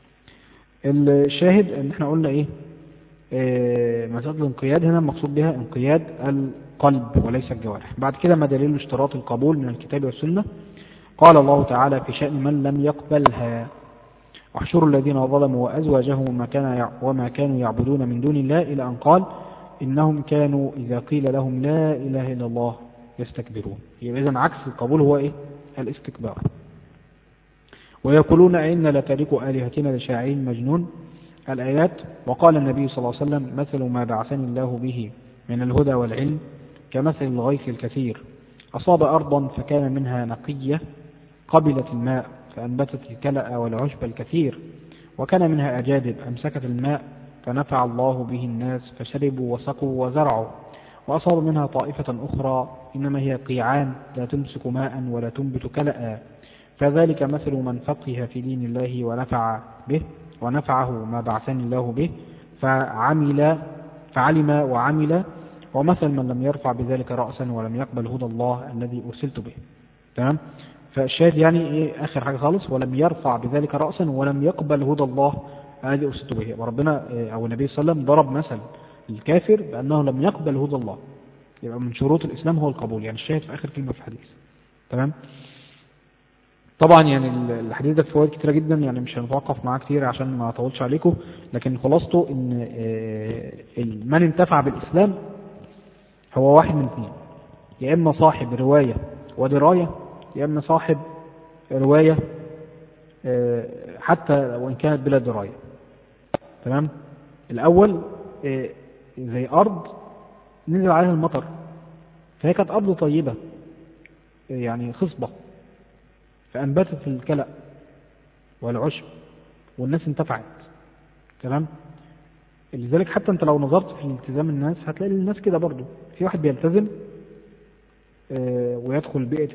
الشاهد إن إحنا قلنا إيه آه، مسألة الانقياد هنا المقصود بها انقياد القلب وليس الجوارح بعد كده ما دليل اشتراط القبول من الكتاب والسنة قال الله تعالى في شأن من لم يقبلها واحشروا الذين ظلموا وأزواجهم وما, كان وما كانوا يعبدون من دون الله إلى أن قال إنهم كانوا إذا قيل لهم لا إله إلا الله يستكبرون يبقى إذن عكس القبول هو إيه الاستكبار ويقولون إن لتاركوا آلهتنا لشاعين مجنون الآيات وقال النبي صلى الله عليه وسلم مثل ما بعثني الله به من الهدى والعلم كمثل الغيث الكثير أصاب أرضا فكان منها نقية قبلت الماء فأنبتت الكلأ والعشب الكثير وكان منها أجادب أمسكت الماء فنفع الله به الناس فشربوا وسقوا وزرعوا وأصاب منها طائفة أخرى إنما هي قيعان لا تمسك ماء ولا تنبت كلأ فذلك مثل من فقه في دين الله ونفع به ونفعه ما بعثني الله به فعمل فعلم وعمل ومثل من لم يرفع بذلك رأسا ولم يقبل هدى الله الذي أرسلت به تمام فالشاهد يعني ايه اخر حاجة خالص ولم يرفع بذلك رأسا ولم يقبل هدى الله الذي أرسلت به وربنا إيه، او النبي صلى الله عليه وسلم ضرب مثل الكافر بأنه لم يقبل هدى الله يبقى من شروط الإسلام هو القبول يعني الشاهد في آخر كلمة في الحديث تمام طبعا يعني الحديث ده فوائد كتيرة جدا يعني مش هنتوقف معاه كتير عشان ما اطولش عليكم لكن خلاصته ان آه، من انتفع بالإسلام هو واحد من اثنين يا إما صاحب رواية ودراية يا إما صاحب رواية آه، حتى وإن كانت بلا دراية تمام الأول آه، زي أرض نزل عليها المطر فهي كانت أرض طيبة يعني خصبة فأنبتت الكلأ والعشب والناس انتفعت تمام لذلك حتى انت لو نظرت في التزام الناس هتلاقي الناس كده برضو في واحد بيلتزم آه، ويدخل بيئة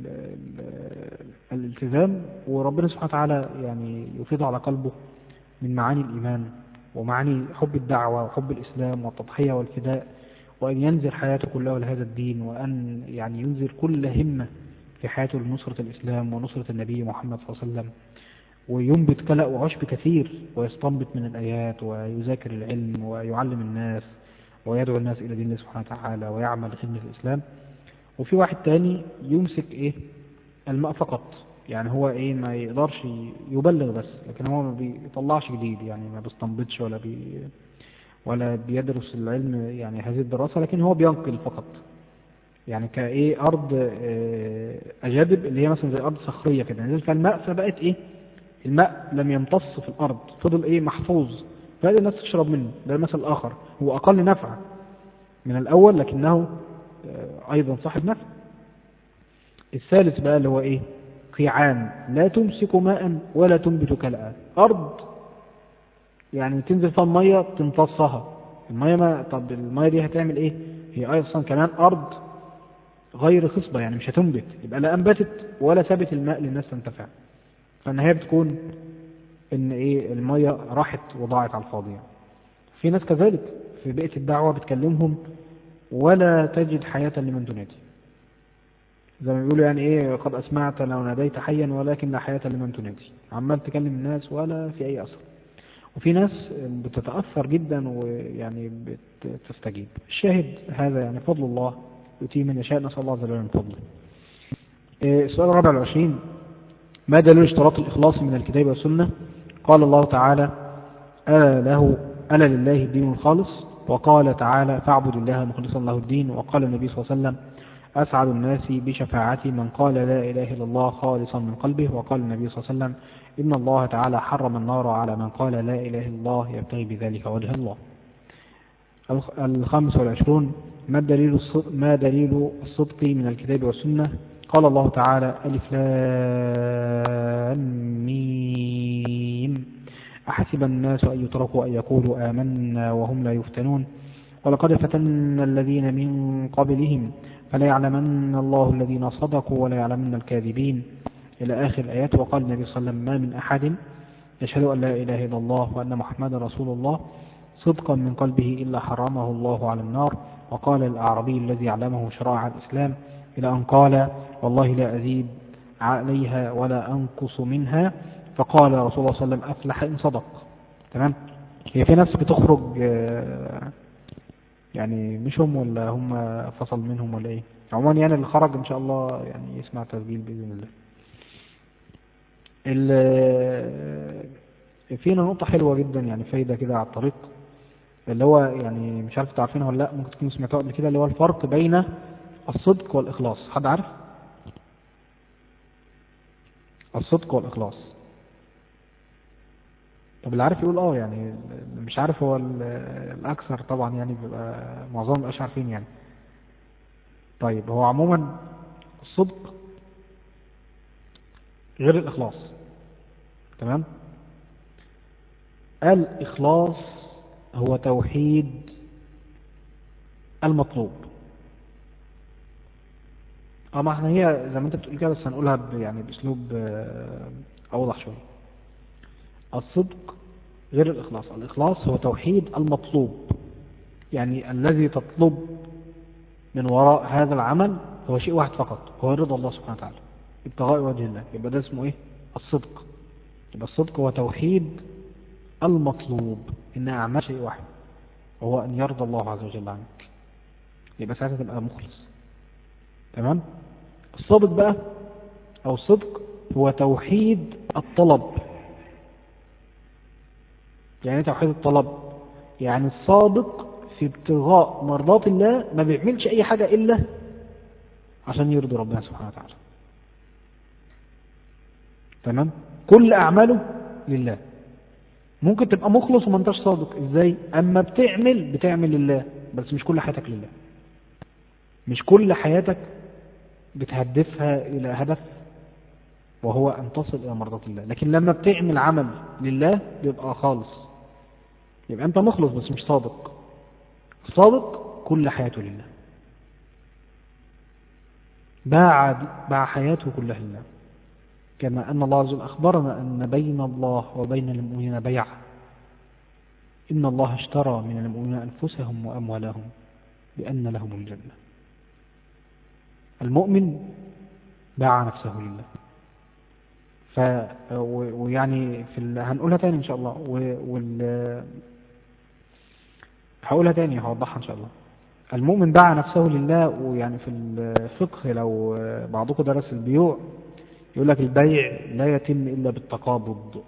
الالتزام وربنا سبحانه وتعالى يعني يفيض على قلبه من معاني الإيمان ومعاني حب الدعوة وحب الإسلام والتضحية والفداء وأن ينزل حياته كلها لهذا الدين وأن يعني ينزل كل همة في حياته لنصرة الإسلام ونصرة النبي محمد صلى الله عليه وسلم وينبت كلأ وعشب كثير ويستنبط من الآيات ويذاكر العلم ويعلم الناس ويدعو الناس إلى دين الله سبحانه وتعالى ويعمل خدمة الإسلام وفي واحد تاني يمسك إيه الماء فقط يعني هو إيه ما يقدرش يبلغ بس لكن هو ما بيطلعش جديد يعني ما بيستنبطش ولا بي ولا بيدرس العلم يعني هذه الدراسة لكن هو بينقل فقط يعني كايه ارض آه، اجادب اللي هي مثلا زي ارض صخريه كده نزل فيها الماء فبقت ايه الماء لم يمتص في الارض فضل ايه محفوظ فهذه الناس تشرب منه ده المثل الاخر هو اقل نفع من الاول لكنه آه، ايضا صاحب نفع الثالث بقى اللي هو ايه قيعان لا تمسك ماء ولا تنبت كالآن ارض يعني تنزل فيها الميه تمتصها الميه ما طب الميه دي هتعمل ايه هي اصلا كمان ارض غير خصبة يعني مش هتنبت يبقى لا أنبتت ولا سابت الماء للناس تنتفع فالنهاية بتكون إن إيه المية راحت وضاعت على الفاضي يعني. في ناس كذلك في بيئة الدعوة بتكلمهم ولا تجد حياة لمن تنادي زي ما بيقولوا يعني ايه قد اسمعت لو ناديت حيا ولكن لا حياة لمن تنادي عمال تكلم الناس ولا في اي اثر وفي ناس بتتأثر جدا ويعني بتستجيب الشاهد هذا يعني فضل الله يؤتيه من يشاء نسأل الله عز وجل من فضله إيه، السؤال الرابع والعشرين ما دليل اشتراط الإخلاص من الكتاب والسنة قال الله تعالى ألا له ألا لله الدين الخالص وقال تعالى فاعبد الله مخلصا له الدين وقال النبي صلى الله عليه وسلم أسعد الناس بشفاعتي من قال لا إله إلا الله خالصا من قلبه وقال النبي صلى الله عليه وسلم إن الله تعالى حرم النار على من قال لا إله إلا الله يبتغي بذلك وجه الله الخامس والعشرون ما دليل ما دليل الصدق من الكتاب والسنة قال الله تعالى ألف لام ميم أحسب الناس أن يتركوا أن يقولوا آمنا وهم لا يفتنون ولقد فتنا الذين من قبلهم فلا يعلمن الله الذين صدقوا ولا يعلمن الكاذبين إلى آخر الآيات وقال النبي صلى الله عليه وسلم ما من أحد يشهد أن لا إله إلا الله وأن محمد رسول الله صدقا من قلبه إلا حرمه الله على النار وقال الأعرابي الذي علمه شرائع الإسلام إلى أن قال والله لا أزيد عليها ولا أنقص منها فقال رسول الله صلى الله عليه وسلم أفلح إن صدق تمام هي في ناس بتخرج آه، يعني مش هم ولا هم فصل منهم ولا ايه عموما يعني اللي خرج ان شاء الله يعني يسمع تسجيل باذن الله فينا نقطة حلوة جدا يعني فايدة كده على الطريق اللي هو يعني مش عارف تعرفينها ولا لا ممكن تكونوا سمعتوها قبل كده اللي هو الفرق بين الصدق والإخلاص حد عارف؟ الصدق والإخلاص طب اللي عارف يقول اه يعني مش عارف هو الأكثر طبعا يعني بيبقى معظم مبقاش عارفين يعني طيب هو عموما الصدق غير الإخلاص تمام الإخلاص هو توحيد المطلوب اه ما احنا هي زي ما انت بتقول كده بس هنقولها يعني باسلوب آه، اوضح شويه الصدق غير الإخلاص الإخلاص هو توحيد المطلوب يعني الذي تطلب من وراء هذا العمل هو شيء واحد فقط هو رضا الله سبحانه وتعالى ابتغاء وجه الله يبقى ده اسمه ايه الصدق يبقى الصدق هو توحيد المطلوب ان اعمال شيء واحد وهو ان يرضى الله عز وجل عنك يبقى ساعتها تبقى مخلص تمام الصادق بقى او الصدق هو توحيد الطلب يعني ايه توحيد الطلب يعني الصادق في ابتغاء مرضات الله ما بيعملش اي حاجة الا عشان يرضي ربنا سبحانه وتعالى تمام كل اعماله لله ممكن تبقى مخلص وما انتش صادق ازاي اما بتعمل بتعمل لله بس مش كل حياتك لله مش كل حياتك بتهدفها الى هدف وهو ان تصل الى مرضات الله لكن لما بتعمل عمل لله بيبقى خالص يبقى أنت مخلص بس مش صادق صادق كل حياته لله باع باع حياته كلها لله كما أن الله عز وجل أخبرنا أن بين الله وبين المؤمنين بيع إن الله اشترى من المؤمنين أنفسهم وأموالهم بأن لهم الجنة المؤمن باع نفسه لله ف ويعني في ال... هنقولها تاني ان شاء الله وال هقولها تاني هوضحها ان شاء الله المؤمن باع نفسه لله ويعني في الفقه لو بعضكم درس البيوع يقول لك البيع لا يتم إلا بالتقابض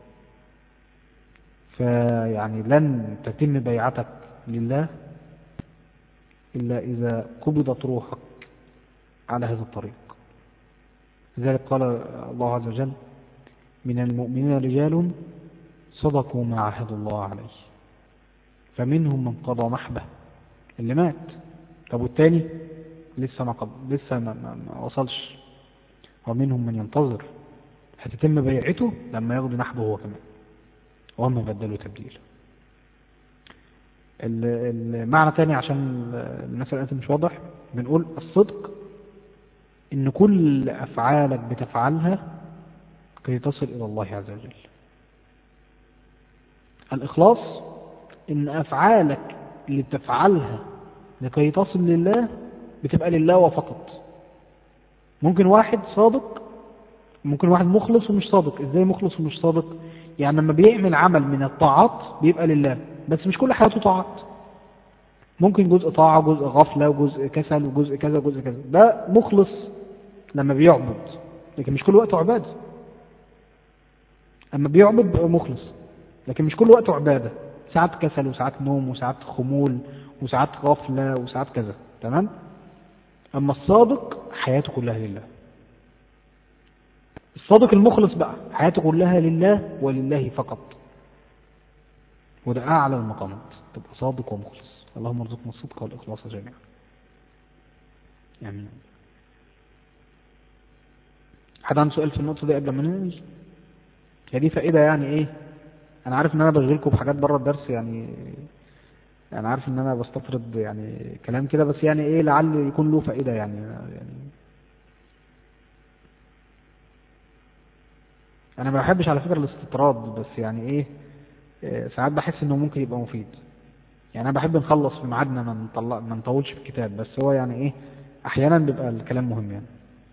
فيعني لن تتم بيعتك لله إلا إذا قبضت روحك على هذا الطريق لذلك قال الله عز وجل من المؤمنين رجال صدقوا ما عهد الله عليه فمنهم من قضى محبه اللي مات طب والتاني لسه ما قضى لسه ما, ما, ما وصلش ومنهم من ينتظر هتتم بيعته لما ياخد نحبه هو كمان وهم بدلوا تبديل المعنى تاني عشان الناس الآن مش واضح بنقول الصدق ان كل افعالك بتفعلها كي تصل الى الله عز وجل الاخلاص ان افعالك اللي بتفعلها لكي تصل لله بتبقى لله وفقط ممكن واحد صادق ممكن واحد مخلص ومش صادق ازاي مخلص ومش صادق يعني لما بيعمل عمل من الطاعات بيبقى لله بس مش كل حياته طاعات ممكن جزء طاعة جزء غفلة وجزء كسل وجزء كذا وجزء كذا ده مخلص لما بيعبد لكن مش كل وقته عبادة اما بيعبد بيبقى مخلص لكن مش كل وقته عبادة ساعات كسل وساعات نوم وساعات خمول وساعات غفلة وساعات كذا تمام أما الصادق حياته كلها لله الصادق المخلص بقى حياته كلها لله ولله فقط وده أعلى المقامات تبقى صادق ومخلص اللهم ارزقنا الصدق والإخلاص جميعا يعني حد عنده سؤال في النقطة دي قبل ما ننزل هي دي فائدة يعني ايه انا عارف ان انا بشغلكم بحاجات بره الدرس يعني انا عارف ان انا بستطرد يعني كلام كده بس يعني ايه لعل يكون له فائدة يعني يعني انا ما بحبش على فكرة الاستطراد بس يعني ايه إيه، ساعات بحس انه ممكن يبقى مفيد يعني انا بحب نخلص في ميعادنا ما نطلع ما نطولش في الكتاب بس هو يعني ايه احيانا بيبقى الكلام مهم يعني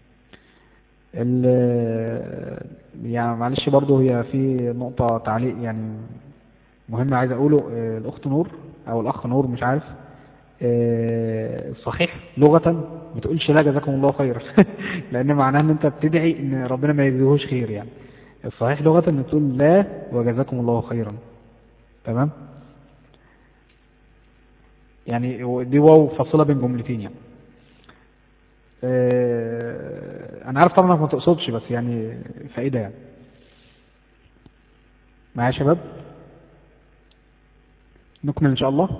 ال- يعني معلش برضه هي في نقطة تعليق يعني مهم عايز اقوله آه، الاخت نور او الاخ نور مش عارف آه، صحيح لغة ما تقولش لا جزاكم الله خير لان معناها ان انت بتدعي ان ربنا ما يجزيهوش خير يعني الصحيح لغة ان تقول لا وجزاكم الله خيرا تمام يعني دي واو فاصلة بين جملتين يعني آه، انا عارف طبعا انك ما تقصدش بس يعني فائدة يعني معايا يا شباب نكمل ان شاء الله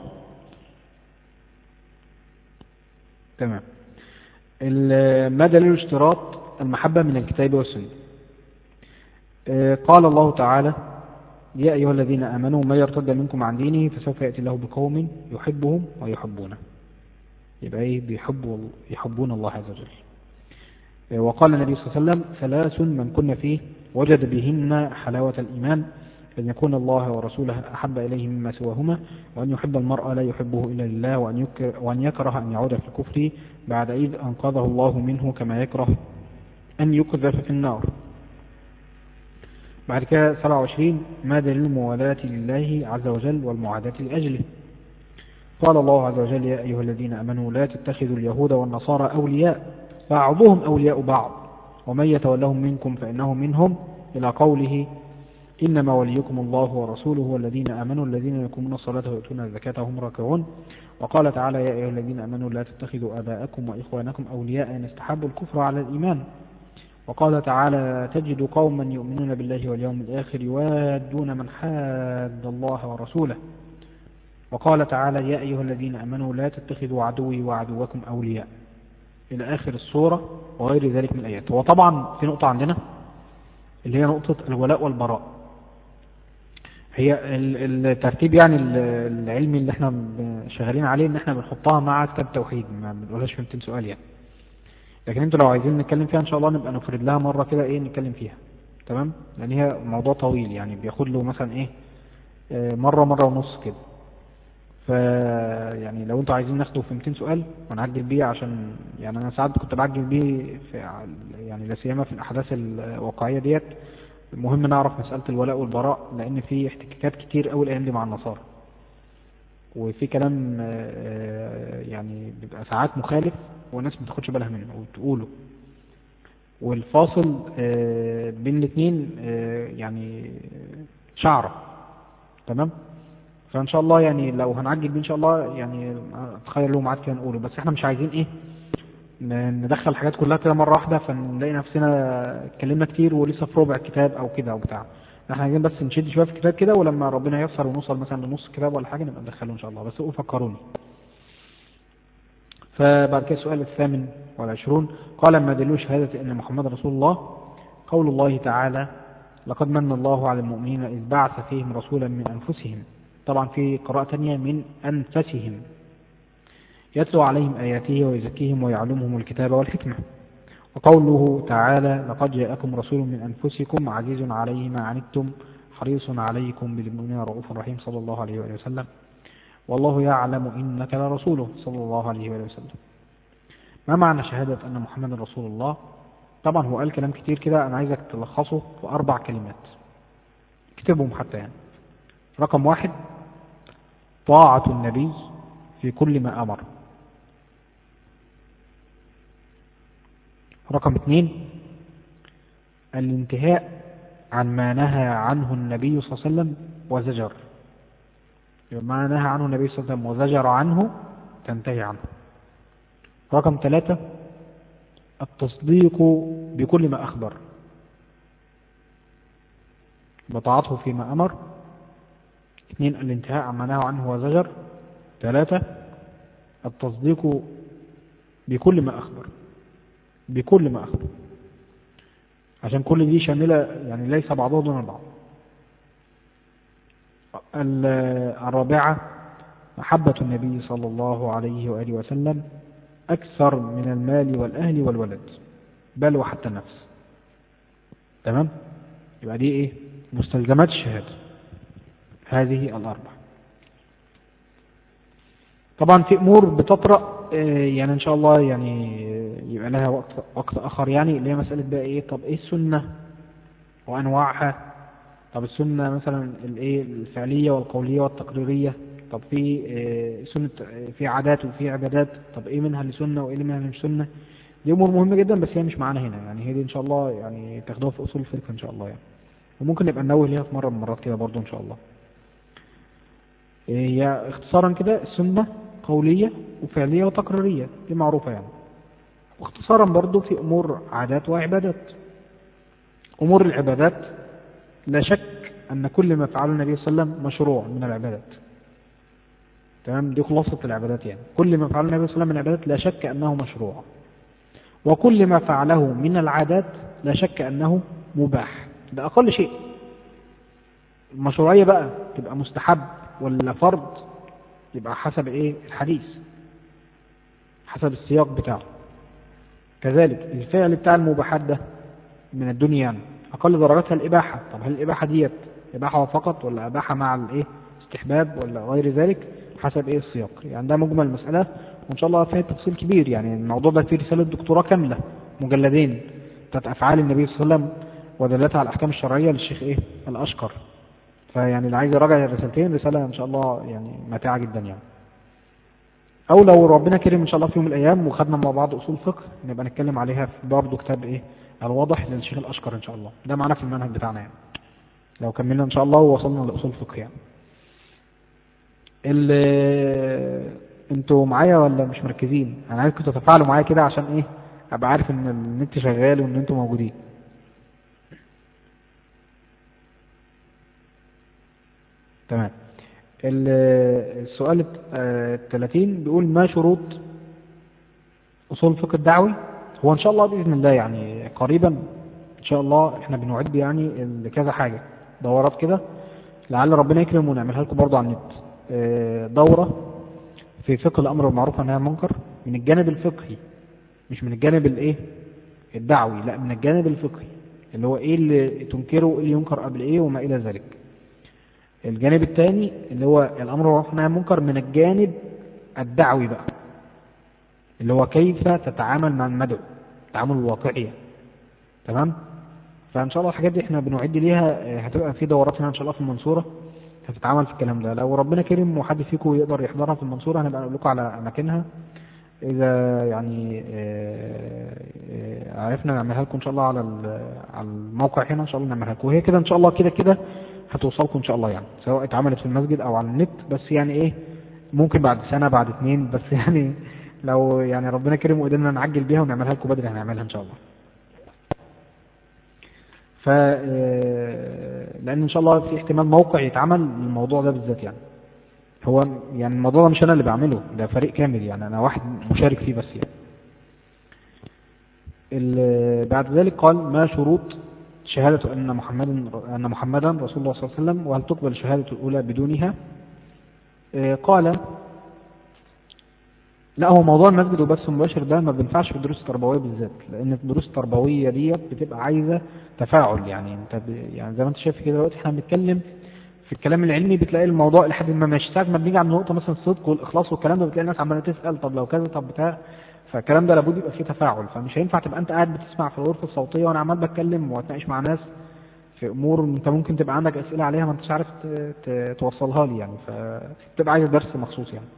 تمام ال- ما دليل اشتراط المحبة من الكتاب والسنة آه، قال الله تعالى يا أيها الذين آمنوا من يرتد منكم عن دينه فسوف يأتي الله بقوم يحبهم ويحبونه يبقى ايه بيحبوا يحبون الله عز وجل آه، وقال النبي صلى الله عليه وسلم ثلاث من كن فيه وجد بهن حلاوة الإيمان أن يكون الله ورسوله أحب إليه مما سواهما وأن يحب المرء لا يحبه إلا لله وأن, يكره وأن يكره أن يعود في الكفر بعد إذ أنقذه الله منه كما يكره أن يقذف في النار بعد كده 27 ما دليل الموالاة لله عز وجل والمعاداة لأجله قال الله عز وجل يا أيها الذين أمنوا لا تتخذوا اليهود والنصارى أولياء بعضهم أولياء بعض ومن يتولهم منكم فإنه منهم إلى قوله إنما وليكم الله ورسوله والذين آمنوا الذين يقومون الصلاة ويؤتون الزكاة وهم راكعون وقال تعالى يا أيها الذين آمنوا لا تتخذوا آباءكم وإخوانكم أولياء إن استحبوا الكفر على الإيمان وقال تعالى تجد قوما يؤمنون بالله واليوم الآخر يوادون من حاد الله ورسوله وقال تعالى يا أيها الذين أمنوا لا تتخذوا عدوي وعدوكم أولياء إلى آخر السورة وغير ذلك من الآيات وطبعا في نقطة عندنا اللي هي نقطة الولاء والبراء هي ال- الترتيب يعني ال- العلمي اللي احنا ب- شغالين عليه ان احنا بنحطها مع كتاب التوحيد ما بنقولهاش في 200 سؤال يعني لكن انتوا لو عايزين نتكلم فيها ان شاء الله نبقى نفرد لها مرة كده ايه نتكلم فيها تمام لان هي موضوع طويل يعني بياخد له مثلا ايه آه، مرة مرة ونص كده ف يعني لو انتوا عايزين ناخده في 200 سؤال ونعجل بيه عشان يعني انا ساعات كنت بعجل بيه في ع- يعني لا سيما في الاحداث الواقعيه ديت المهم نعرف مساله الولاء والبراء لان في احتكاكات كتير قوي الايام دي مع النصارى وفي كلام آه، يعني بيبقى ساعات مخالف والناس ما بتاخدش بالها منه وتقوله والفاصل آه، بين الاثنين يعني شعره تمام فان شاء الله يعني لو هنعجل بيه ان شاء الله يعني اتخيل له ميعاد كده نقوله بس احنا مش عايزين ايه ن- ندخل الحاجات كلها كده مره واحده فنلاقي نفسنا اتكلمنا كتير ولسه في ربع الكتاب او كده او بتاع احنا عايزين بس نشد شويه في الكتاب كده ولما ربنا ييسر ونوصل مثلا لنص الكتاب ولا حاجه نبقى ندخله ان شاء الله بس قولوا فكروني فبعد كده السؤال الثامن والعشرون قال ما دليل شهادة أن محمد رسول الله قول الله تعالى لقد من الله على المؤمنين إذ بعث فيهم رسولا من أنفسهم طبعا في قراءة تانية من أنفسهم يتلو عليهم آياته ويزكيهم ويعلمهم الكتاب والحكمة وقوله تعالى لقد جاءكم رسول من أنفسكم عزيز عليه ما عنتم حريص عليكم بالمؤمنين رؤوف رحيم صلى الله عليه وآله وسلم والله يعلم إنك لرسوله صلى الله عليه وآله وسلم ما معنى شهادة أن محمد رسول الله طبعا هو قال كلام كتير كده أنا عايزك تلخصه في أربع كلمات اكتبهم حتى يعني رقم واحد طاعة النبي في كل ما أمر رقم اثنين الانتهاء عن ما نهى عنه النبي صلى الله عليه وسلم وزجر يبقى ما نهى عنه النبي صلى الله عليه وسلم وزجر عنه تنتهي عنه رقم ثلاثة التصديق بكل ما أخبر بطاعته فيما أمر اثنين الانتهاء عما نهى عنه وزجر ثلاثة التصديق بكل ما أخبر بكل ما أخبر عشان كل دي شاملة يعني ليس بعضها دون البعض الرابعة محبة النبي صلى الله عليه وآله وسلم أكثر من المال والأهل والولد بل وحتى النفس تمام يبقى دي إيه مستلزمات الشهادة هذه الأربع طبعا في أمور بتطرأ يعني إن شاء الله يعني يبقى لها وقت, وقت آخر يعني اللي هي مسألة بقى إيه طب إيه السنة وأنواعها طب السنة مثلا الإيه الفعلية والقولية والتقريرية طب في سنة في عادات وفي عبادات طب إيه منها اللي سنة وإيه منها اللي مش سنة دي أمور مهمة جدا بس هي مش معانا هنا يعني هي دي إن شاء الله يعني تاخدوها في أصول الفقه إن شاء الله يعني وممكن نبقى ننوه ليها في مرة من المرات كده برضو إن شاء الله هي اختصارا كده السنة قولية وفعلية وتقريرية دي معروفة يعني واختصارا برضو في أمور عادات وعبادات أمور العبادات لا شك أن كل ما فعله النبي صلى الله عليه وسلم مشروع من العبادات تمام دي خلاصة العبادات يعني كل ما فعله النبي صلى الله عليه وسلم من العبادات لا شك أنه مشروع وكل ما فعله من العادات لا شك أنه مباح ده أقل شيء المشروعية بقى تبقى مستحب ولا فرض يبقى حسب ايه الحديث حسب السياق بتاعه كذلك الفعل بتاع المباحات ده من الدنيا يعني أقل درجاتها الإباحة طب هل الإباحة ديت إباحة فقط ولا إباحة مع الإيه استحباب ولا غير ذلك حسب إيه السياق يعني ده مجمل المسألة وإن شاء الله فيها تفصيل كبير يعني الموضوع ده فيه رسالة دكتوراه كاملة مجلدين بتاعت أفعال النبي صلى الله عليه وسلم ودلالتها على الأحكام الشرعية للشيخ إيه الأشقر فيعني اللي عايز يراجع الرسالتين رسالة إن شاء الله يعني ماتعة جدا يعني أو لو ربنا كرم إن شاء الله في يوم من الأيام وخدنا مع بعض أصول فقه نبقى نتكلم عليها في برضه كتاب إيه الواضح للشيخ الأشقر إن شاء الله ده معنا في المنهج بتاعنا يعني لو كملنا إن شاء الله ووصلنا لأصول فقه يعني اللي انتوا معايا ولا مش مركزين انا عايزكم تتفاعلوا معايا كده عشان ايه ابقى عارف ان النت شغال وان انتوا موجودين تمام السؤال الثلاثين بيقول ما شروط أصول الفقه الدعوي هو إن شاء الله بإذن الله يعني قريبا إن شاء الله إحنا بنعد يعني لكذا حاجة دورات كده لعل ربنا يكرم ونعملها لكم برضه على النت دورة في فقه الأمر بالمعروف والنهي عن المنكر من الجانب الفقهي مش من الجانب الإيه الدعوي لا من الجانب الفقهي اللي هو إيه اللي تنكره وإيه اللي ينكر قبل إيه وما إلى ذلك الجانب الثاني اللي هو الأمر بالمعروف والنهي عن المنكر من الجانب الدعوي بقى اللي هو كيف تتعامل مع المدعو التعامل الواقعي تمام فإن شاء الله الحاجات دي احنا بنعد ليها هتبقى في دورات هنا إن شاء الله في المنصورة هتتعامل في الكلام ده لو ربنا كرم وحد فيكم يقدر يحضرها في المنصورة هنبقى نقول لكم على أماكنها إذا يعني عرفنا نعملها لكم إن شاء الله على على الموقع هنا إن شاء الله نعملها لكم وهي كده إن شاء الله كده كده هتوصلكم إن شاء الله يعني سواء اتعملت في المسجد أو على النت بس يعني إيه ممكن بعد سنة بعد اتنين بس يعني لو يعني ربنا كرم وقدرنا نعجل بيها ونعملها لكم بدري هنعملها إن شاء الله ف لان ان شاء الله في احتمال موقع يتعمل للموضوع ده بالذات يعني هو يعني الموضوع ده مش انا اللي بعمله ده فريق كامل يعني انا واحد مشارك فيه بس يعني بعد ذلك قال ما شروط شهادة أن محمدا أن محمدا رسول الله صلى الله عليه وسلم وهل تقبل الشهادة الأولى بدونها؟ قال لا هو موضوع المسجد وبث مباشر ده ما بينفعش في الدروس التربويه بالذات لان الدروس التربويه ديت بتبقى عايزه تفاعل يعني انت ب... يعني زي ما انت شايف كده دلوقتي احنا بنتكلم في الكلام العلمي بتلاقي الموضوع لحد ما ماشي ساعه ما بنيجي عند نقطه مثلا الصدق والاخلاص والكلام ده بتلاقي الناس عماله تسال طب لو كذا طب بتاع فالكلام ده لابد يبقى فيه تفاعل فمش هينفع تبقى انت قاعد بتسمع في الغرفه الصوتيه وانا عمال بتكلم واتناقش مع ناس في امور انت ممكن تبقى عندك اسئله عليها ما انتش عارف توصلها لي يعني فبتبقى عايز درس مخصوص يعني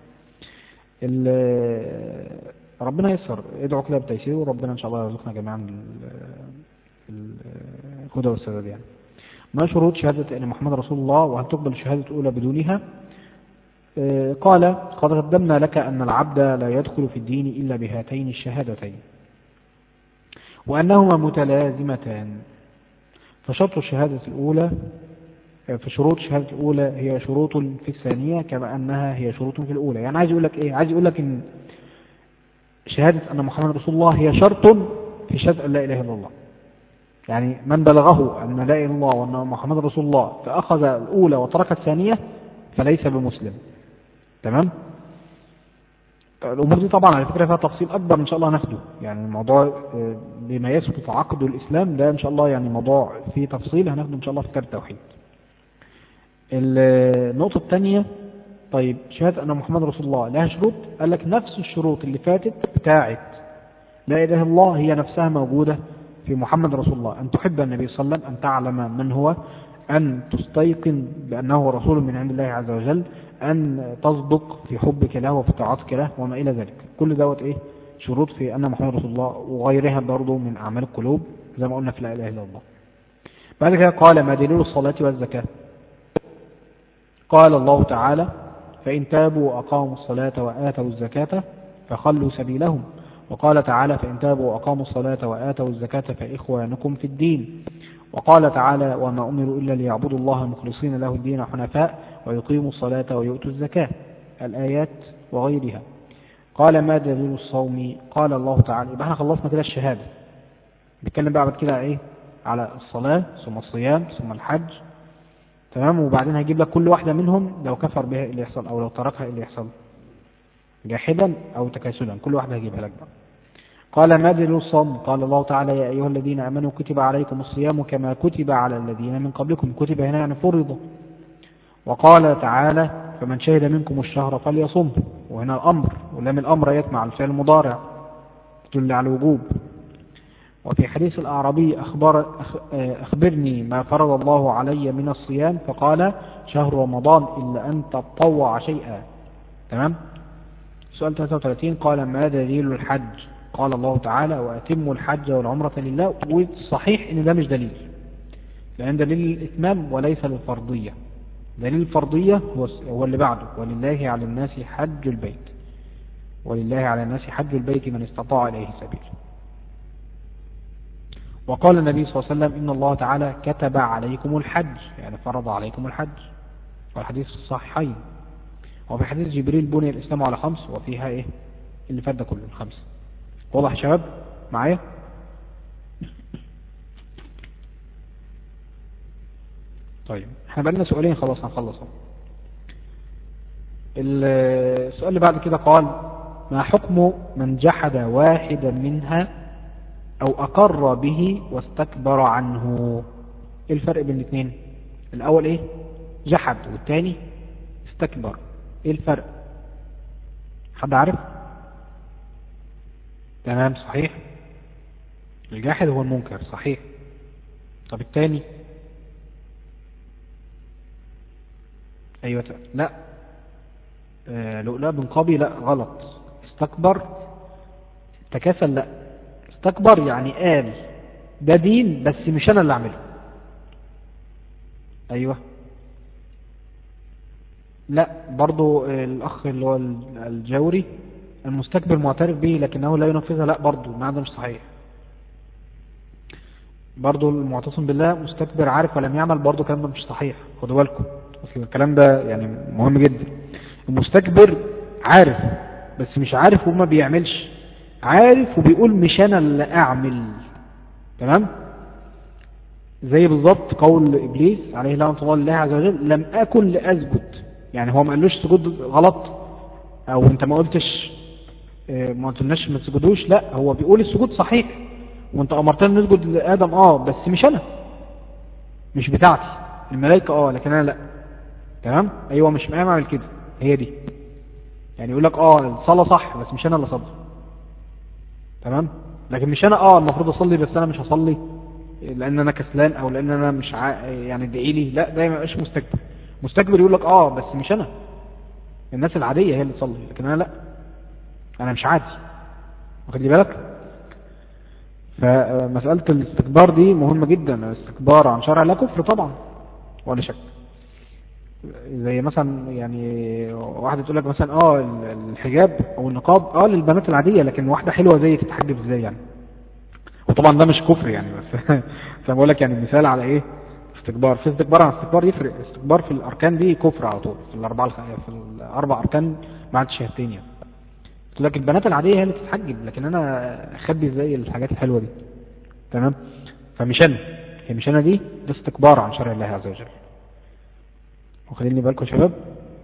ربنا يسر ادعوا كده بتيسير وربنا ان شاء الله يرزقنا جميعا الهدى والسداد يعني ما شروط شهادة أن محمد رسول الله وهل تقبل الشهادة الأولى بدونها قال قد قدمنا لك أن العبد لا يدخل في الدين إلا بهاتين الشهادتين وأنهما متلازمتان فشرط الشهادة الأولى فشروط الشهادة الأولى هي شروط في الثانية كما أنها هي شروط في الأولى يعني عايز يقول لك إيه عايز يقول لك إن شهادة أن محمد رسول الله هي شرط في شهادة أن لا إله إلا الله يعني من بلغه أن لا إله إلا الله وأن محمد رسول الله فأخذ الأولى وترك الثانية فليس بمسلم تمام الأمور دي طبعا على فكرة فيها تفصيل أكبر إن شاء الله ناخده يعني الموضوع آه، بما يثبت عقد الإسلام ده إن شاء الله يعني موضوع فيه تفصيل هناخده إن شاء الله في كتاب التوحيد النقطة الثانية طيب شهادة أن محمد رسول الله لها شروط قال لك نفس الشروط اللي فاتت بتاعت لا إله إلا الله هي نفسها موجودة في محمد رسول الله أن تحب النبي صلى الله عليه وسلم أن تعلم من هو أن تستيقن بأنه رسول من عند الله عز وجل أن تصدق في حبك له وفي طاعتك له وما إلى ذلك كل دوت إيه شروط في أن محمد رسول الله وغيرها برضه من أعمال القلوب زي ما قلنا في لا إله إلا الله بعد كده قال ما دليل الصلاة والزكاة قال الله تعالى فإن تابوا وأقاموا الصلاة وآتوا الزكاة فخلوا سبيلهم وقال تعالى فإن تابوا وأقاموا الصلاة وآتوا الزكاة فإخوانكم في الدين وقال تعالى وما أمروا إلا ليعبدوا الله مخلصين له الدين حنفاء ويقيموا الصلاة ويؤتوا الزكاة الآيات وغيرها قال ما دليل الصوم قال الله تعالى يبقى احنا خلصنا كده الشهادة نتكلم بقى بعد كده ايه على الصلاة ثم الصيام ثم الحج تمام وبعدين هيجيب لك كل واحدة منهم لو كفر بها اللي يحصل او لو تركها اللي يحصل جاحدا او تكاسلا كل واحدة هيجيبها لك بقى قال ما دليل الصوم قال الله تعالى يا أيها الذين آمنوا كتب عليكم الصيام كما كتب على الذين من قبلكم كتب هنا يعني فرض وقال تعالى فمن شهد منكم الشهر فليصم وهنا الأمر ولم الأمر يتمع الفعل المضارع تدل على الوجوب وفي حديث الأعرابي أخبر أخبرني ما فرض الله علي من الصيام فقال شهر رمضان إلا أن تطوع شيئا تمام سؤال 33 قال ما دليل الحج قال الله تعالى وأتموا الحج والعمرة لله والصحيح ان ده مش دليل لأن دليل الإتمام وليس للفرضية دليل الفرضية هو اللي بعده ولله على الناس حج البيت ولله على الناس حج البيت من استطاع إليه سبيل وقال النبي صلى الله عليه وسلم إن الله تعالى كتب عليكم الحج يعني فرض عليكم الحج والحديث الصحيحين وفي حديث جبريل بني الإسلام على خمس وفيها إيه اللي فات ده كله الخمسة واضح يا شباب معايا طيب احنا بقى لنا سؤالين خلاص هنخلص السؤال اللي بعد كده قال ما حكم من جحد واحدا منها او اقر به واستكبر عنه ايه الفرق بين الاثنين الاول ايه جحد والثاني استكبر ايه الفرق حد عارف تمام صحيح الجاحد هو المنكر صحيح طب الثاني ايوه لا آه لؤلاء بن قبي لا غلط استكبر تكاسل لا استكبر يعني قال ده دين بس مش انا اللي اعمله ايوه لا برضو الاخ اللي هو الجوري المستكبر معترف به لكنه لا ينفذها لا برضه ما ده مش صحيح برضه المعتصم بالله مستكبر عارف ولم يعمل برضه كلام ده مش صحيح خدوا بالكم اصل الكلام ده يعني مهم جدا المستكبر عارف بس مش عارف وما بيعملش عارف وبيقول مش انا اللي اعمل تمام زي بالظبط قول ابليس عليه لعنه الله لله عز وجل لم اكن لاسجد يعني هو ما قالوش سجود غلط او انت ما قلتش آه، ما قلتلناش ما تسجدوش لا هو بيقول السجود صحيح وانت امرتنا نسجد لادم اه بس مش انا مش بتاعتي الملائكه اه لكن انا لا تمام ايوه مش معايا اعمل كده هي دي يعني يقول لك اه الصلاه صح بس مش انا اللي اصلي تمام لكن مش انا اه المفروض اصلي بس انا مش هصلي لان انا كسلان او لان انا مش ع... يعني ادعي لي لا ده ما يبقاش مستكبر مستكبر يقول لك اه بس مش انا الناس العاديه هي اللي تصلي لكن انا لا انا مش عادي واخد لي بالك فمسألة الاستكبار دي مهمة جدا الاستكبار عن شرع لا كفر طبعا ولا شك زي مثلا يعني واحدة تقول لك مثلا اه الحجاب او النقاب اه للبنات العادية لكن واحدة حلوة زي تتحجب ازاي يعني وطبعا ده مش كفر يعني بس فانا بقول لك يعني مثال على ايه استكبار في استكبار عن استكبار يفرق استكبار في الاركان دي كفر على طول في الاربعه الخ... في الاربع اركان بعد شهادتين يعني لكن البنات العاديه هي اللي تتحجب لكن انا اخبي ازاي الحاجات الحلوه دي تمام فمش انا هي مش انا دي ده استكبار عن شرع الله عز وجل واخدين بالكم يا شباب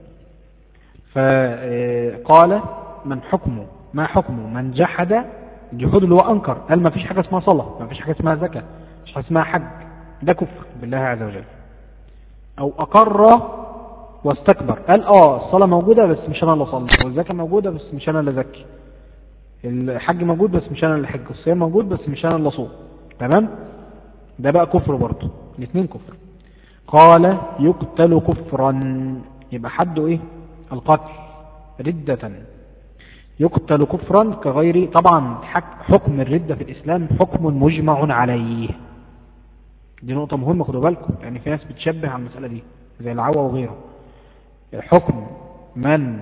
فقال من حكمه ما حكمه من جحد الجحود اللي هو انكر قال ما فيش حاجه اسمها صلاه ما فيش حاجه اسمها زكاه مش حاجه اسمها حج ده كفر بالله عز وجل او اقر واستكبر قال اه الصلاه موجوده بس مش انا اللي اصلي والزكاه موجوده بس مش انا اللي ازكي الحج موجود بس مش انا اللي حج الصيام موجود بس مش انا اللي اصوم تمام ده بقى كفر برضه الاثنين كفر قال يقتل كفرا يبقى حده ايه القتل ردة يقتل كفرا كغير طبعا حكم الردة في الإسلام حكم مجمع عليه دي نقطة مهمة خدوا بالكم يعني في ناس بتشبه على المسألة دي زي العوى وغيره حكم من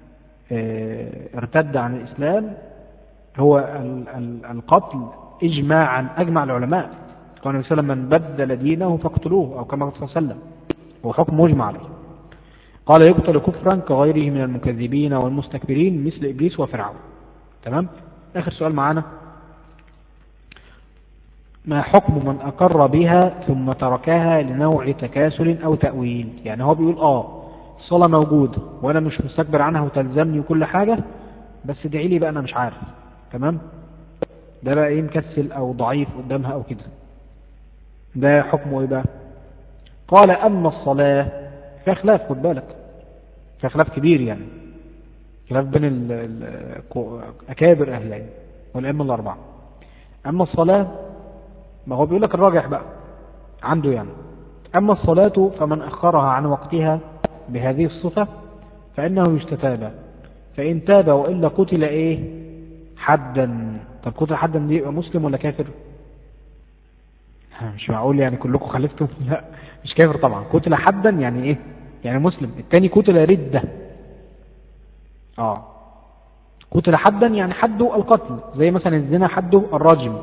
ارتد عن الإسلام هو القتل إجماعا أجمع العلماء قال النبي صلى الله عليه وسلم من بدل دينه فاقتلوه أو كما قال صلى الله عليه وسلم هو حكم مجمع عليه قال يقتل كفرا كغيره من المكذبين والمستكبرين مثل إبليس وفرعون تمام آخر سؤال معانا ما حكم من أقر بها ثم تركها لنوع تكاسل أو تأويل يعني هو بيقول آه الصلاة موجودة وأنا مش مستكبر عنها وتلزمني وكل حاجة بس ادعي لي بقى أنا مش عارف تمام ده بقى ايه مكسل أو ضعيف قدامها أو كده ده حكمه ايه بقى قال أما الصلاة فيها خلاف خد بالك فيها خلاف كبير يعني خلاف بين ال ال أكابر أهل العلم والأئمة الأربعة أما الصلاة ما هو بيقول لك الراجح بقى عنده يعني أما الصلاة فمن أخرها عن وقتها بهذه الصفة فإنه يستتاب فإن تاب وإلا قتل إيه حدا طب قتل حدا دي يبقى مسلم ولا كافر مش معقول يعني كلكم خلفتم لا مش كافر طبعا قتل حدا يعني ايه يعني مسلم التاني قتل ردة اه قتل حدا يعني حده القتل زي مثلا الزنا حده الرجم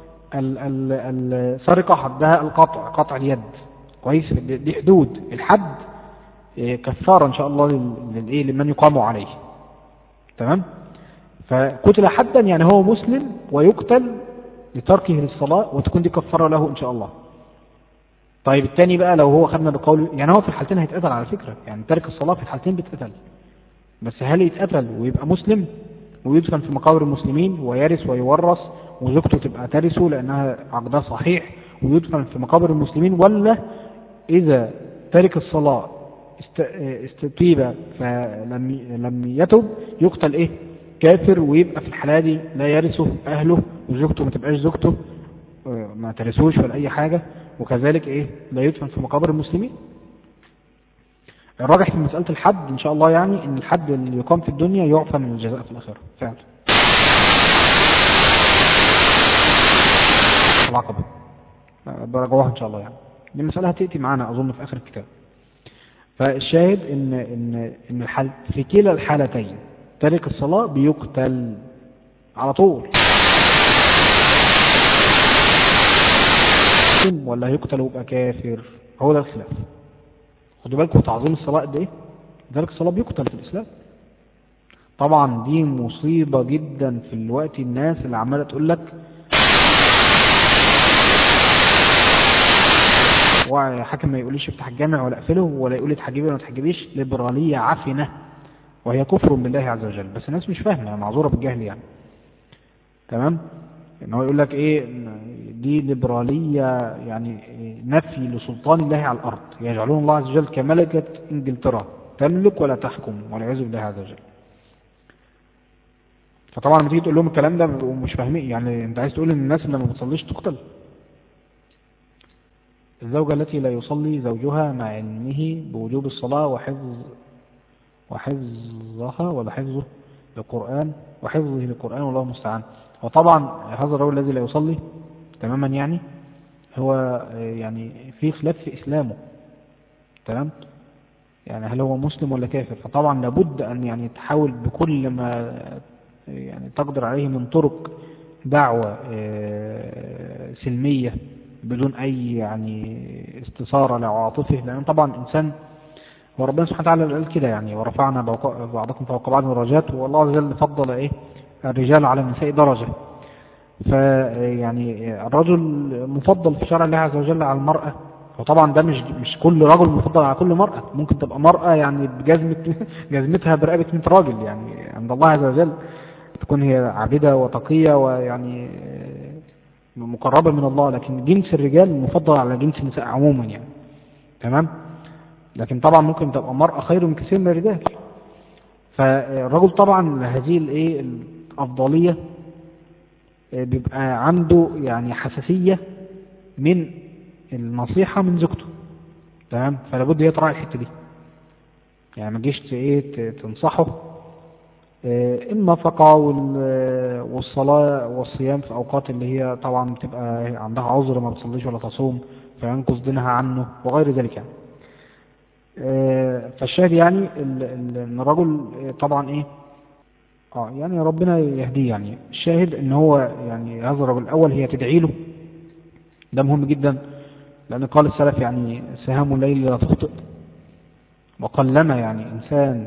السرقة حدها القطع قطع اليد كويس دي حدود الحد كفارة ان شاء الله للايه لمن يقام عليه تمام فقتل حدا يعني هو مسلم ويقتل لتركه للصلاة وتكون دي كفارة له إن شاء الله طيب الثاني بقى لو هو خدنا بقول يعني هو في الحالتين هيتقتل على فكرة يعني ترك الصلاة في الحالتين بيتقتل بس هل يتقتل ويبقى مسلم ويدفن في مقابر المسلمين ويرث ويورث وزوجته تبقى ترثه لأنها عقدها صحيح ويدفن في مقابر المسلمين ولا إذا ترك الصلاة استتيب فلم لم يتب يقتل إيه كافر ويبقى في الحالة دي لا يرثه أهله وزوجته ما تبقاش زوجته ما ترثوش ولا أي حاجة وكذلك إيه لا يدفن في مقابر المسلمين الراجح في مسألة الحد إن شاء الله يعني إن الحد اللي يقام في الدنيا يعفى من الجزاء في الآخرة فعلا العقبة برجوها إن شاء الله يعني دي مسألة هتأتي معانا أظن في آخر الكتاب فالشاهد إن إن إن الحال في كلا الحالتين تارك الصلاة بيقتل على طول ولا هيقتل ويبقى كافر هو ده الخلاف خدوا بالكم تعظيم الصلاة قد ايه ذلك الصلاة بيقتل في الإسلام طبعا دي مصيبة جدا في الوقت الناس اللي عمالة تقول لك وحاكم ما يقوليش افتح الجامع ولا اقفله ولا يقول لي تحجبي ولا ما تحجبيش ليبرالية عفنة وهي كفر بالله عز وجل بس الناس مش فاهمه معذوره بالجهل يعني تمام ان هو يقول لك ايه دي ليبراليه يعني نفي لسلطان الله على الارض يجعلون الله عز وجل كملكه انجلترا تملك ولا تحكم والعياذ بالله عز وجل فطبعا لما تيجي تقول لهم الكلام ده بيبقوا مش فاهمين يعني انت عايز تقول ان الناس اللي ما بتصليش تقتل الزوجة التي لا يصلي زوجها مع علمه بوجوب الصلاة وحفظ وحفظها ولا حفظه للقرآن وحفظه للقرآن والله المستعان وطبعا هذا الرجل الذي لا يصلي تماما يعني هو يعني في خلاف في إسلامه تمام يعني هل هو مسلم ولا كافر فطبعا لابد أن يعني تحاول بكل ما يعني تقدر عليه من طرق دعوة سلمية بدون أي يعني استثارة لعواطفه لأن طبعا الإنسان وربنا سبحانه وتعالى قال كده يعني ورفعنا بعضكم فوق بعض الدرجات والله عز وجل فضل إيه الرجال على النساء درجة فيعني الرجل مفضل في شرع الله عز وجل على المرأة وطبعا ده مش مش كل رجل مفضل على كل مرأة ممكن تبقى مرأة يعني بجزمة جزمتها برقبة 100 راجل يعني عند الله عز وجل تكون هي عابدة وتقية ويعني مقربة من الله لكن جنس الرجال مفضل على جنس النساء عموما يعني تمام لكن طبعا ممكن تبقى مرأة خير من كثير من الرجال فالرجل طبعا هذه الايه الأفضلية بيبقى عنده يعني حساسية من النصيحة من زوجته تمام فلا بد هي تراعي الحتة دي يعني ما تجيش ايه تنصحه النفقة والصلاة والصيام في أوقات اللي هي طبعا بتبقى عندها عذر ما بتصليش ولا تصوم فينقص دينها عنه وغير ذلك يعني فالشاهد يعني ان الرجل طبعا ايه اه يعني ربنا يهديه يعني الشاهد ان هو يعني هذا الرجل الاول هي تدعي له ده مهم جدا لان قال السلف يعني سهام الليل لا تخطئ وقلما يعني انسان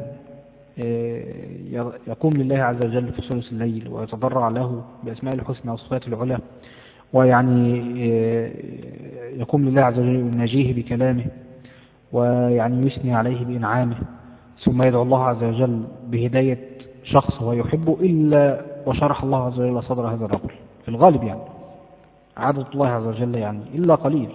يقوم لله عز وجل في ثلث الليل ويتضرع له باسماء الحسنى وصفات العلى ويعني يقوم لله عز وجل ويناجيه بكلامه ويعني يثني عليه بإنعامه ثم يدعو الله عز وجل بهداية شخص هو يحبه إلا وشرح الله عز وجل صدر هذا الرجل في الغالب يعني عادة الله عز وجل يعني إلا قليل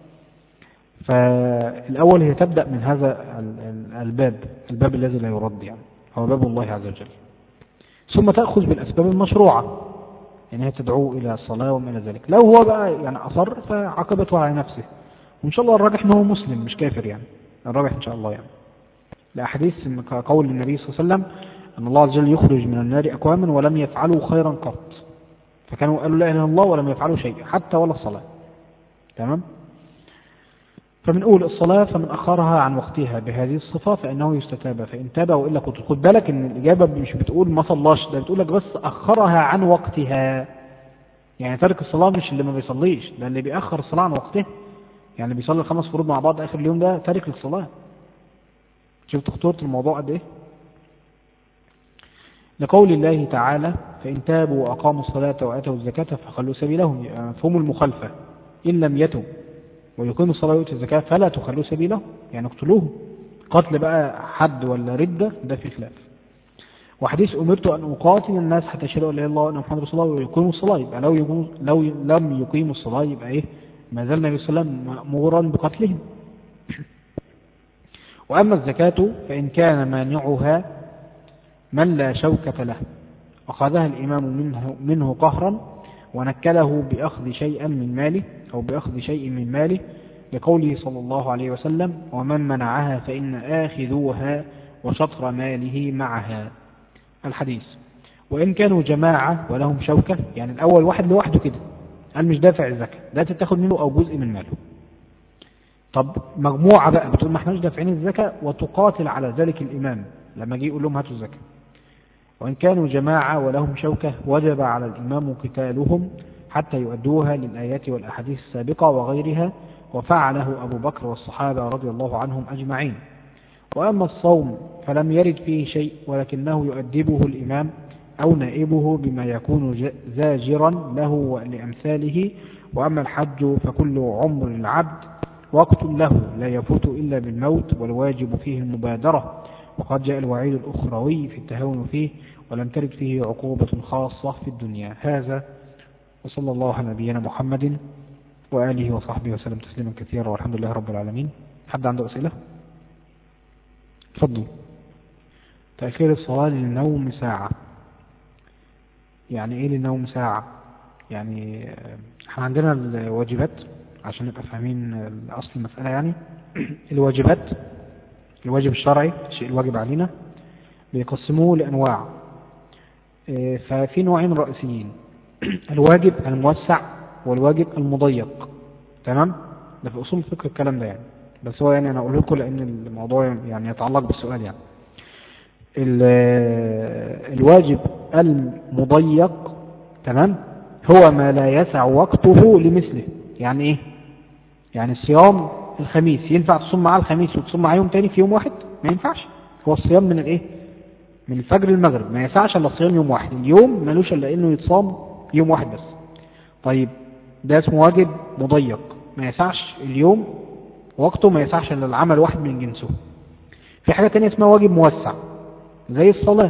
فالأول هي تبدأ من هذا الباب الباب الذي لا يرد يعني هو باب الله عز وجل ثم تأخذ بالأسباب المشروعة يعني هي تدعو إلى الصلاة وما إلى ذلك لو هو بقى يعني أصر فعقبته على نفسه وإن شاء الله الراجح أنه مسلم مش كافر يعني الراجح إن شاء الله يعني لأحاديث قول النبي صلى الله عليه وسلم أن الله عز وجل يخرج من النار أكواما ولم يفعلوا خيرا قط فكانوا قالوا لا إله إلا الله ولم يفعلوا شيء حتى ولا الصلاة تمام فبنقول الصلاة فمن أخرها عن وقتها بهذه الصفة فإنه يستتاب فإن تاب وإلا كنت خد بالك إن الإجابة مش بتقول ما صلاش ده بتقول لك بس أخرها عن وقتها يعني ترك الصلاة مش اللي ما بيصليش ده اللي بيأخر الصلاة عن وقتها يعني اللي بيصلي الخمس فروض مع بعض آخر اليوم ده تارك للصلاة شفت خطورة الموضوع قد إيه لقول الله تعالى فإن تابوا وأقاموا الصلاة وآتوا الزكاة فخلوا سبيلهم مفهوم المخالفة إن لم يتوا ويقيموا الصلاة ويؤتوا الزكاة فلا تخلوا سبيلهم يعني اقتلوهم قتل بقى حد ولا ردة ده في خلاف وحديث أمرت أن أقاتل الناس حتى يشهدوا أن لا إله إلا الله وأن محمد رسول الله ويقيموا الصلاة يبقى لو يقيموا لو لم يقيموا الصلاة يبقى إيه ما زال النبي صلى الله عليه وسلم مأمورا بقتلهم وأما الزكاة فإن كان مانعها من لا شوكة له أخذها الإمام منه, منه قهرا ونكله بأخذ شيئا من ماله أو بأخذ شيء من ماله لقوله صلى الله عليه وسلم ومن منعها فإن آخذوها وشطر ماله معها الحديث وإن كانوا جماعة ولهم شوكة يعني الأول واحد لوحده كده قال مش دافع الزكاة ده تتاخد منه أو جزء من ماله طب مجموعة بقى بتقول ما احناش دافعين الزكاة وتقاتل على ذلك الإمام لما جه يقول لهم هاتوا الزكاة وإن كانوا جماعة ولهم شوكة وجب على الإمام قتالهم حتى يؤدوها للآيات والأحاديث السابقة وغيرها وفعله أبو بكر والصحابة رضي الله عنهم أجمعين وأما الصوم فلم يرد فيه شيء ولكنه يؤدبه الإمام أو نائبه بما يكون زاجرا له ولأمثاله وأما الحج فكل عمر العبد وقت له لا يفوت إلا بالموت والواجب فيه المبادرة وقد جاء الوعيد الأخروي في التهاون فيه ولم ترد فيه عقوبة خاصة في الدنيا هذا وصلى الله على نبينا محمد وآله وصحبه وسلم تسليما كثيرا والحمد لله رب العالمين حد عنده أسئلة تفضل تأخير الصلاة للنوم ساعة يعني ايه للنوم ساعة يعني احنا عندنا الواجبات عشان نبقى فاهمين اصل المسألة يعني الواجبات الواجب الشرعي الشيء الواجب علينا بيقسموه لأنواع ففي نوعين رئيسيين الواجب الموسع والواجب المضيق تمام ده في أصول الفقه الكلام ده يعني بس هو يعني أنا أقول لكم لأن الموضوع يعني يتعلق بالسؤال يعني الواجب المضيق تمام هو ما لا يسع وقته لمثله يعني ايه يعني صيام الخميس ينفع تصوم معاه الخميس وتصوم معاه يوم تاني في يوم واحد ما ينفعش هو الصيام من الايه من الفجر للمغرب ما يسعش الا صيام يوم واحد اليوم ملوش الا انه يتصام يوم واحد بس طيب ده اسمه واجب مضيق ما يسعش اليوم وقته ما يسعش الا العمل واحد من جنسه في حاجة تانية اسمها واجب موسع زي الصلاة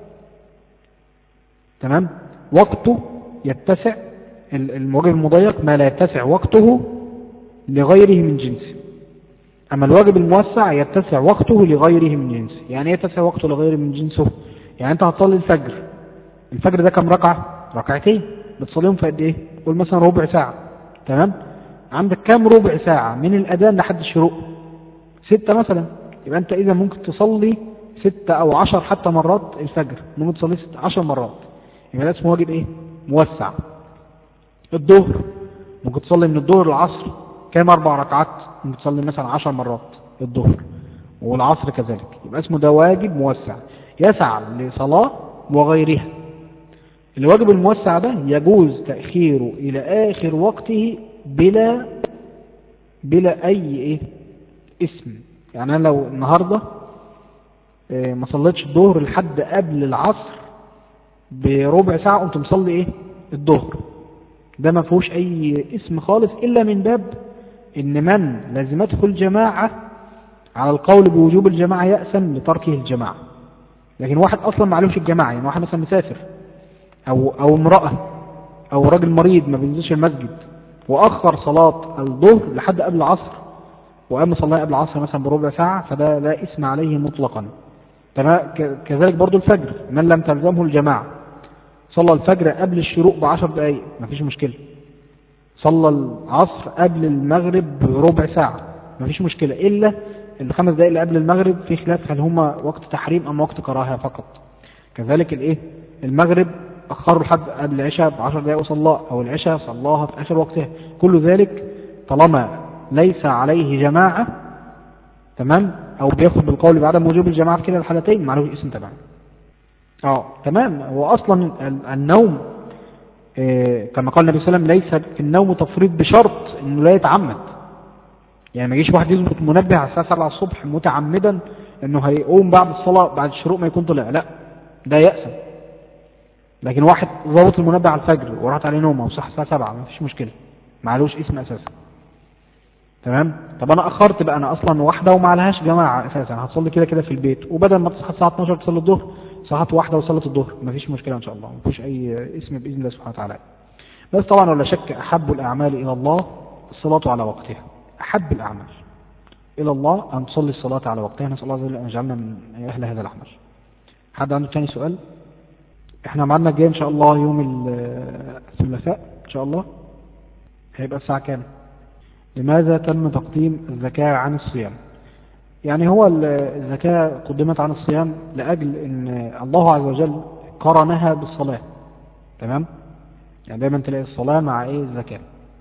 تمام وقته يتسع الواجب المضيق ما لا يتسع وقته لغيره من جنسه أما الواجب الموسع يتسع وقته لغيره من جنسه يعني ايه يتسع وقته لغيره من جنسه يعني انت هتصلي الفجر الفجر ده كم ركعة ركعتين بتصليهم في قد ايه قول مثلا ربع ساعة تمام عندك كام ربع ساعة من الأذان لحد الشروق ستة مثلا يبقى أنت إذا ممكن تصلي ستة أو عشر حتى مرات الفجر ممكن تصلي ستة عشر مرات يبقى ده اسمه واجب إيه موسع الظهر ممكن تصلي من الظهر للعصر كام أربع ركعات ممكن تصلي مثلا عشر مرات الظهر والعصر كذلك يبقى اسمه ده واجب موسع يسع لصلاة وغيرها الواجب الموسع ده يجوز تأخيره إلى آخر وقته بلا بلا أي إيه اسم يعني أنا لو النهاردة إيه ما صليتش الظهر لحد قبل العصر بربع ساعة قمت مصلي إيه الظهر ده ما فيهوش أي اسم خالص إلا من باب إن من لازمته الجماعة على القول بوجوب الجماعة يأسم لتركه الجماعة لكن واحد أصلا ما عليهوش الجماعة يعني واحد مثلا مسافر أو أو امرأة أو راجل مريض ما بينزلش المسجد وأخر صلاة الظهر لحد قبل العصر وقام صلاة قبل العصر مثلا بربع ساعة فده لا اسم عليه مطلقا كذلك برضو الفجر من لم تلزمه الجماعة صلى الفجر قبل الشروق بعشر دقايق ما فيش مشكلة صلى العصر قبل المغرب بربع ساعة ما فيش مشكلة إلا الخمس دقائق اللي قبل المغرب في خلاف هل هما وقت تحريم أم وقت كراهة فقط كذلك الإيه المغرب أخروا لحد قبل العشاء ب 10 دقائق وصلى أو العشاء صلاها في آخر وقتها كل ذلك طالما ليس عليه جماعة تمام أو بياخد بالقول بعدم وجوب الجماعة في كلا الحالتين معلوش اسم تبعا اه تمام هو أصلا النوم إيه كما قال النبي صلى الله عليه وسلم ليس في النوم تفريط بشرط انه لا يتعمد يعني ما يجيش واحد يظبط منبه على الساعه 7 الصبح متعمدا انه هيقوم بعد الصلاه بعد الشروق ما يكون طلع لا ده يأسم لكن واحد ظبط المنبه على الفجر وراحت عليه نومه وصح الساعه 7 ما فيش مشكله معلوش اسم اساسا تمام طب انا اخرت بقى انا اصلا واحده وما عليهاش جماعه اساسا هتصلي كده كده في البيت وبدل ما تصحى الساعه 12 تصلي الظهر صحت واحده وصلت الظهر ما فيش مشكله ان شاء الله ما فيش اي اسم باذن الله سبحانه وتعالى بس طبعا ولا شك احب الاعمال الى الله الصلاه على وقتها احب الاعمال الى الله ان تصلي الصلاه على وقتها نسال الله عز وجل ان يجعلنا من اهل هذا العمل حد عنده ثاني سؤال احنا معنا الجاي ان شاء الله يوم الثلاثاء ان شاء الله هيبقى الساعه كام لماذا تم تقديم الزكاه عن الصيام يعني هو الزكاة قدمت عن الصيام لأجل أن الله عز وجل قرنها بالصلاة تمام يعني دايما تلاقي الصلاة مع إيه الزكاة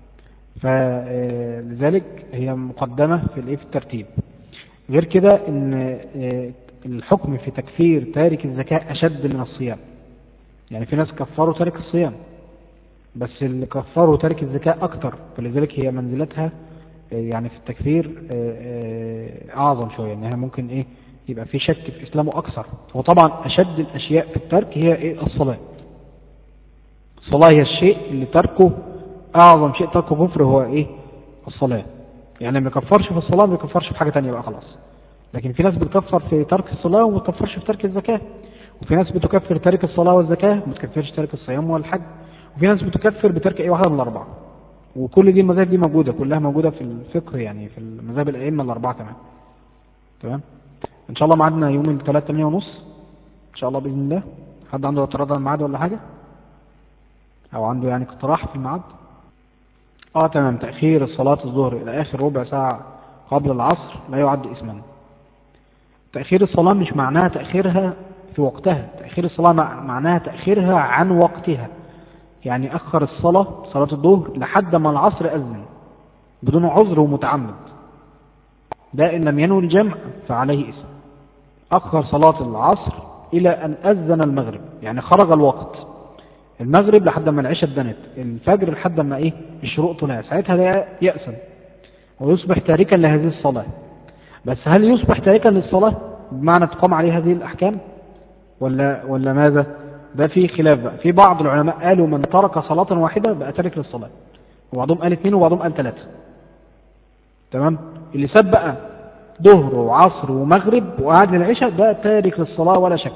فلذلك هي مقدمة في الإيه في الترتيب غير كده أن الحكم في تكفير تارك الزكاة أشد من الصيام يعني في ناس كفروا تارك الصيام بس اللي كفروا تارك الزكاة أكتر فلذلك هي منزلتها يعني في التكفير أعظم شوية إنها ممكن إيه يبقى في شك في إسلامه أكثر وطبعا أشد الأشياء في الترك هي إيه الصلاة الصلاة هي الشيء اللي تركه أعظم شيء تركه كفر هو إيه الصلاة يعني ما يكفرش في الصلاة ما يكفرش في حاجة تانية بقى خلاص لكن في ناس بتكفر في ترك الصلاة وما بتكفرش في ترك الزكاة وفي ناس بتكفر تارك الصلاة والزكاة ما بتكفرش تارك الصيام والحج وفي ناس بتكفر بترك أي واحدة من الأربعة وكل دي المذاهب دي موجودة كلها موجودة في الفقه يعني في المذاهب الأئمة الأربعة كمان تمام إن شاء الله معادنا يوم الثلاث تمانية ونص إن شاء الله بإذن الله حد عنده اعتراض على الميعاد ولا حاجة أو عنده يعني اقتراح في الميعاد اه تمام تأخير الصلاة الظهر إلى آخر ربع ساعة قبل العصر لا يعد اسما تأخير الصلاة مش معناها تأخيرها في وقتها تأخير الصلاة معناها تأخيرها عن وقتها يعني أخر الصلاة صلاة الظهر لحد ما العصر أذن بدون عذر ومتعمد ده إن لم ينوي الجمع فعليه اسم أخر صلاة العصر إلى أن أذن المغرب يعني خرج الوقت المغرب لحد ما العشاء اتبنت الفجر لحد ما ايه الشروق طلع ساعتها ده يأسم ويصبح تاركا لهذه الصلاة بس هل يصبح تاركا للصلاة بمعنى تقام عليه هذه الأحكام ولا ولا ماذا ده في خلاف بقى في بعض العلماء قالوا من ترك صلاة واحدة بقى تارك للصلاة وبعضهم قال اثنين وبعضهم قال ثلاثة تمام اللي ساب بقى ظهر وعصر ومغرب وقعد للعشاء ده تارك للصلاة ولا شك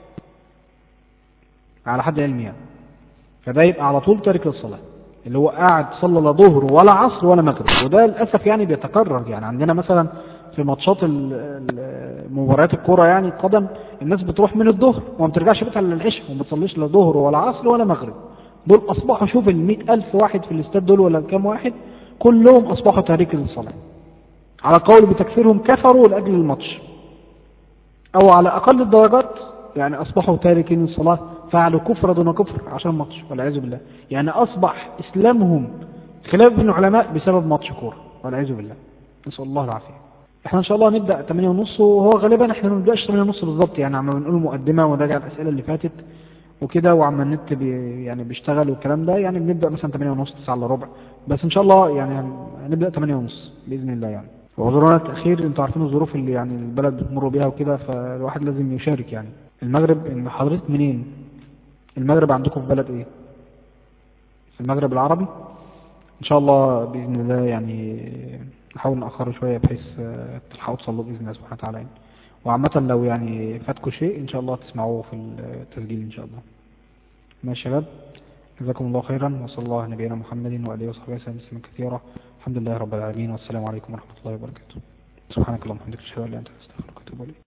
على حد علمي يعني فده يبقى على طول تارك للصلاة اللي هو قاعد صلى لا ظهر ولا عصر ولا مغرب وده للأسف يعني بيتكرر يعني عندنا مثلا في ماتشات ال- ال- مباريات الكرة يعني القدم الناس بتروح من الظهر وما بترجعش بيتها للعشاء وما بتصليش لا ظهر ولا عصر ولا مغرب دول أصبحوا شوف ال ألف واحد في الاستاد دول ولا كام واحد كلهم أصبحوا تارك للصلاة على قول بتكفيرهم كفروا لأجل الماتش أو على أقل الدرجات يعني أصبحوا تاركين الصلاة فعلوا كفر دون كفر عشان ماتش والعياذ بالله يعني أصبح إسلامهم خلاف بين العلماء بسبب ماتش كورة والعياذ بالله نسأل الله العافية احنا ان شاء الله نبدأ 8 ونص وهو غالبا احنا ما بنبداش 8 ونص بالظبط يعني عم بنقول مقدمة ونراجع الأسئلة اللي فاتت وكده وعم النت بي يعني بيشتغل والكلام ده يعني بنبدأ مثلا 8 ونص 9 الا ربع بس ان شاء الله يعني هنبدأ 8 ونص بإذن الله يعني وعذرونا التأخير انتوا عارفين الظروف اللي يعني البلد بتمر بيها وكده فالواحد لازم يشارك يعني المغرب إن حضرتك منين المغرب عندكم في بلد ايه في المغرب العربي ان شاء الله باذن الله يعني نحاول ناخره شويه بحيث آه، تلحقوا تصلوا باذن الله سبحانه وتعالى يعني. وعامه لو يعني فاتكم شيء ان شاء الله تسمعوه في التسجيل ان شاء الله ماشي يا شباب جزاكم الله خيرا وصلى الله على نبينا محمد واله وصحبه وسلم تسليما كثيرا الحمد لله رب العالمين والسلام عليكم ورحمه الله وبركاته سبحانك اللهم وبحمدك اشهد ان لا اله الا انت استغفرك واتوب اليك